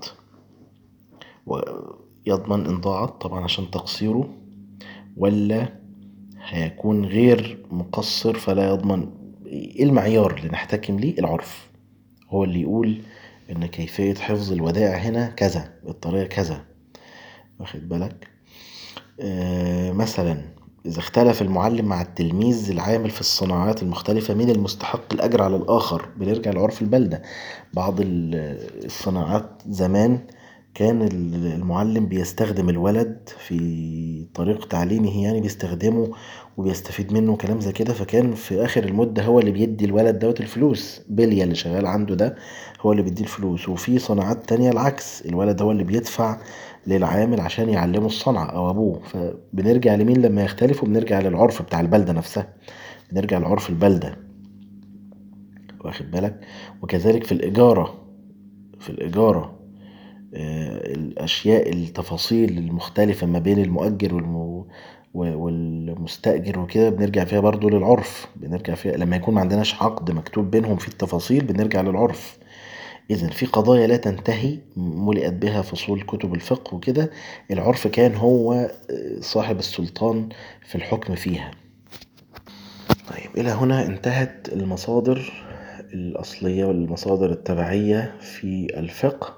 يضمن إن ضاعت طبعا عشان تقصيره ولا هيكون غير مقصر فلا يضمن ايه المعيار اللي نحتكم ليه العرف هو اللي يقول ان كيفية حفظ الودائع هنا كذا بالطريقة كذا واخد بالك آه مثلا إذا اختلف المعلم مع التلميذ العامل في الصناعات المختلفة من المستحق الأجر على الآخر بنرجع لعرف البلدة بعض الصناعات زمان كان المعلم بيستخدم الولد في طريق تعليمه يعني بيستخدمه وبيستفيد منه كلام زي كده فكان في آخر المدة هو اللي بيدي الولد دوت الفلوس بليا اللي شغال عنده ده هو اللي بيديه الفلوس وفي صناعات تانية العكس الولد هو اللي بيدفع للعامل عشان يعلمه الصنعة أو أبوه فبنرجع لمين لما يختلفوا بنرجع للعرف بتاع البلدة نفسها بنرجع لعرف البلدة واخد بالك وكذلك في الإجارة في الإجارة آه، الأشياء التفاصيل المختلفة ما بين المؤجر والم... والمستأجر وكده بنرجع فيها برضو للعرف بنرجع فيها لما يكون ما عندناش عقد مكتوب بينهم في التفاصيل بنرجع للعرف إذا في قضايا لا تنتهي ملئت بها فصول كتب الفقه وكده العرف كان هو آه، صاحب السلطان في الحكم فيها طيب إلى هنا انتهت المصادر الأصلية والمصادر التبعية في الفقه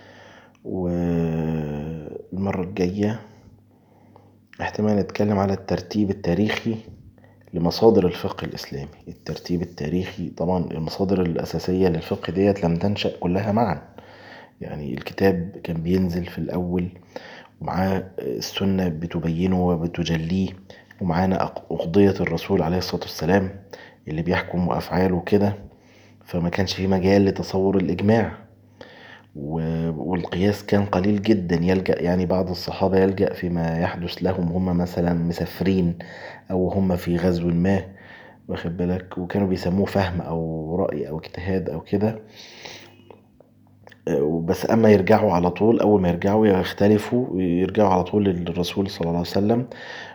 والمرة الجاية احتمال نتكلم على الترتيب التاريخي لمصادر الفقه الإسلامي الترتيب التاريخي طبعا المصادر الأساسية للفقه ديت لم تنشأ كلها معا يعني الكتاب كان بينزل في الأول ومعاه السنة بتبينه وبتجليه ومعانا أقضية الرسول عليه الصلاة والسلام اللي بيحكم وأفعاله كده فما كانش في مجال لتصور الإجماع والقياس كان قليل جدا يلجأ يعني بعض الصحابة يلجأ فيما يحدث لهم هم مثلا مسافرين أو هم في غزو ما واخد بالك وكانوا بيسموه فهم أو رأي أو اجتهاد أو كده بس أما يرجعوا على طول أول ما يرجعوا يختلفوا يرجعوا على طول للرسول صلى الله عليه وسلم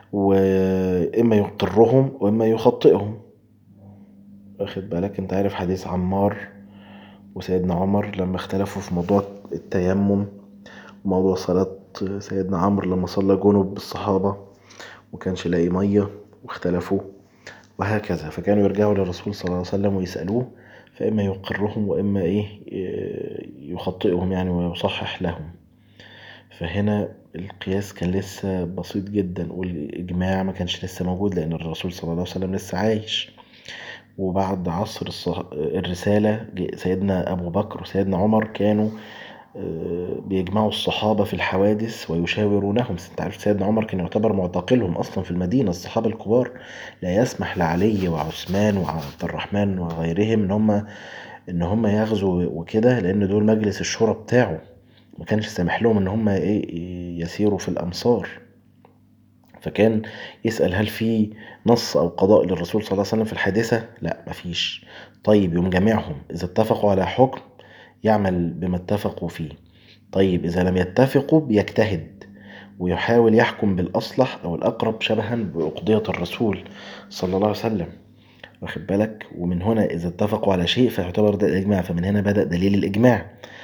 وإما يقرهم وإما يخطئهم واخد بالك انت عارف حديث عمار وسيدنا عمر لما اختلفوا في موضوع التيمم وموضوع صلاة سيدنا عمرو لما صلى جنب بالصحابة وكانش لاقي مية واختلفوا وهكذا فكانوا يرجعوا للرسول صلى الله عليه وسلم ويسألوه فإما يقرهم وإما إيه يخطئهم يعني ويصحح لهم فهنا القياس كان لسه بسيط جدا والإجماع ما كانش لسه موجود لأن الرسول صلى الله عليه وسلم لسه عايش وبعد عصر الرسالة سيدنا أبو بكر وسيدنا عمر كانوا بيجمعوا الصحابة في الحوادث ويشاورونهم انت عارف سيدنا عمر كان يعتبر معتقلهم أصلا في المدينة الصحابة الكبار لا يسمح لعلي وعثمان وعبد الرحمن وغيرهم إن هم إن هم يغزوا وكده لأن دول مجلس الشورى بتاعه ما كانش سامح لهم إن هم إيه يسيروا في الأمصار فكان يسأل هل في نص أو قضاء للرسول صلى الله عليه وسلم في الحادثة؟ لا مفيش طيب يوم جميعهم إذا اتفقوا على حكم يعمل بما اتفقوا فيه طيب إذا لم يتفقوا بيجتهد ويحاول يحكم بالأصلح أو الأقرب شبها بأقضية الرسول صلى الله عليه وسلم واخد بالك ومن هنا إذا اتفقوا على شيء فيعتبر ده الإجماع فمن هنا بدأ دليل الإجماع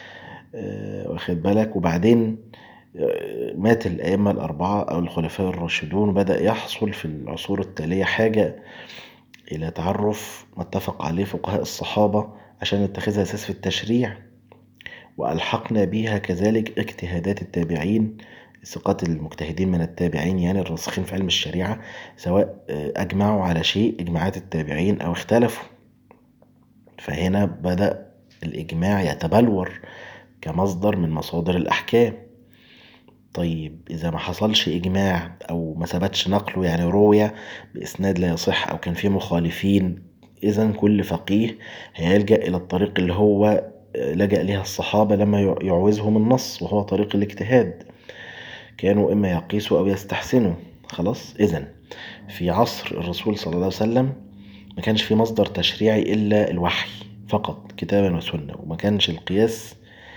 واخد بالك وبعدين مات الأئمة الأربعة أو الخلفاء الراشدون وبدأ يحصل في العصور التالية حاجة إلى تعرف ما اتفق عليه فقهاء الصحابة عشان نتخذها أساس في التشريع وألحقنا بها كذلك اجتهادات التابعين ثقات المجتهدين من التابعين يعني الراسخين في علم الشريعة سواء أجمعوا على شيء إجماعات التابعين أو اختلفوا فهنا بدأ الإجماع يتبلور كمصدر من مصادر الأحكام طيب إذا ما حصلش إجماع أو ما ثبتش نقله يعني روية بإسناد لا يصح أو كان فيه مخالفين إذا كل فقيه هيلجأ إلى الطريق اللي هو لجأ ليها الصحابة لما يعوزهم النص وهو طريق الاجتهاد كانوا إما يقيسوا أو يستحسنوا خلاص إذا في عصر الرسول صلى الله عليه وسلم ما كانش في مصدر تشريعي إلا الوحي فقط كتابا وسنة وما كانش القياس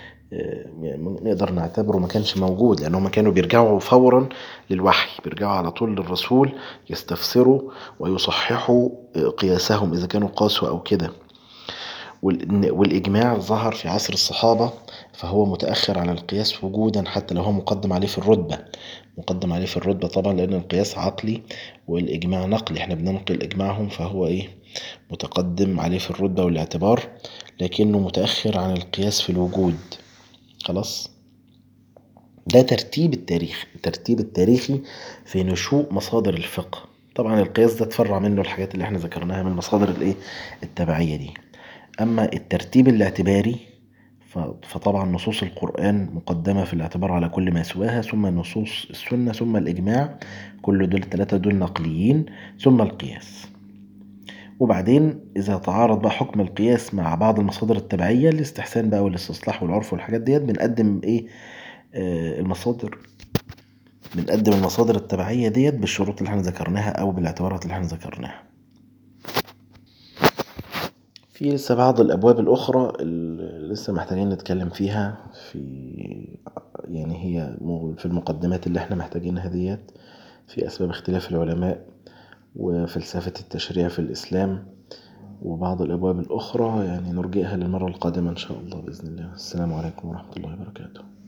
نقدر نعتبره ما كانش موجود لأنهم كانوا بيرجعوا فورا للوحي بيرجعوا على طول للرسول يستفسروا ويصححوا قياسهم إذا كانوا قاسوا أو كده والإجماع ظهر في عصر الصحابة فهو متأخر على القياس وجودا حتى لو هو مقدم عليه في الرتبة مقدم عليه في الرتبة طبعا لأن القياس عقلي والإجماع نقلي احنا بننقل إجماعهم فهو إيه متقدم عليه في الرتبة والاعتبار لكنه متأخر عن القياس في الوجود خلاص ده ترتيب التاريخ الترتيب التاريخي في نشوء مصادر الفقه طبعا القياس ده تفرع منه الحاجات اللي احنا ذكرناها من المصادر الايه التبعية دي اما الترتيب الاعتباري فطبعا نصوص القرآن مقدمة في الاعتبار على كل ما سواها ثم نصوص السنة ثم الإجماع كل دول الثلاثة دول نقليين ثم القياس وبعدين إذا تعارض بقى حكم القياس مع بعض المصادر التبعية الاستحسان بقى والاستصلاح والعرف والحاجات ديت بنقدم إيه آه المصادر بنقدم المصادر التبعية ديت بالشروط اللي احنا ذكرناها أو بالاعتبارات اللي احنا ذكرناها في لسه بعض الأبواب الأخرى اللي لسه محتاجين نتكلم فيها في يعني هي في المقدمات اللي احنا محتاجينها ديت في أسباب اختلاف العلماء وفلسفة التشريع في الإسلام وبعض الأبواب الأخرى يعني نرجئها للمرة القادمة إن شاء الله بإذن الله السلام عليكم ورحمة الله وبركاته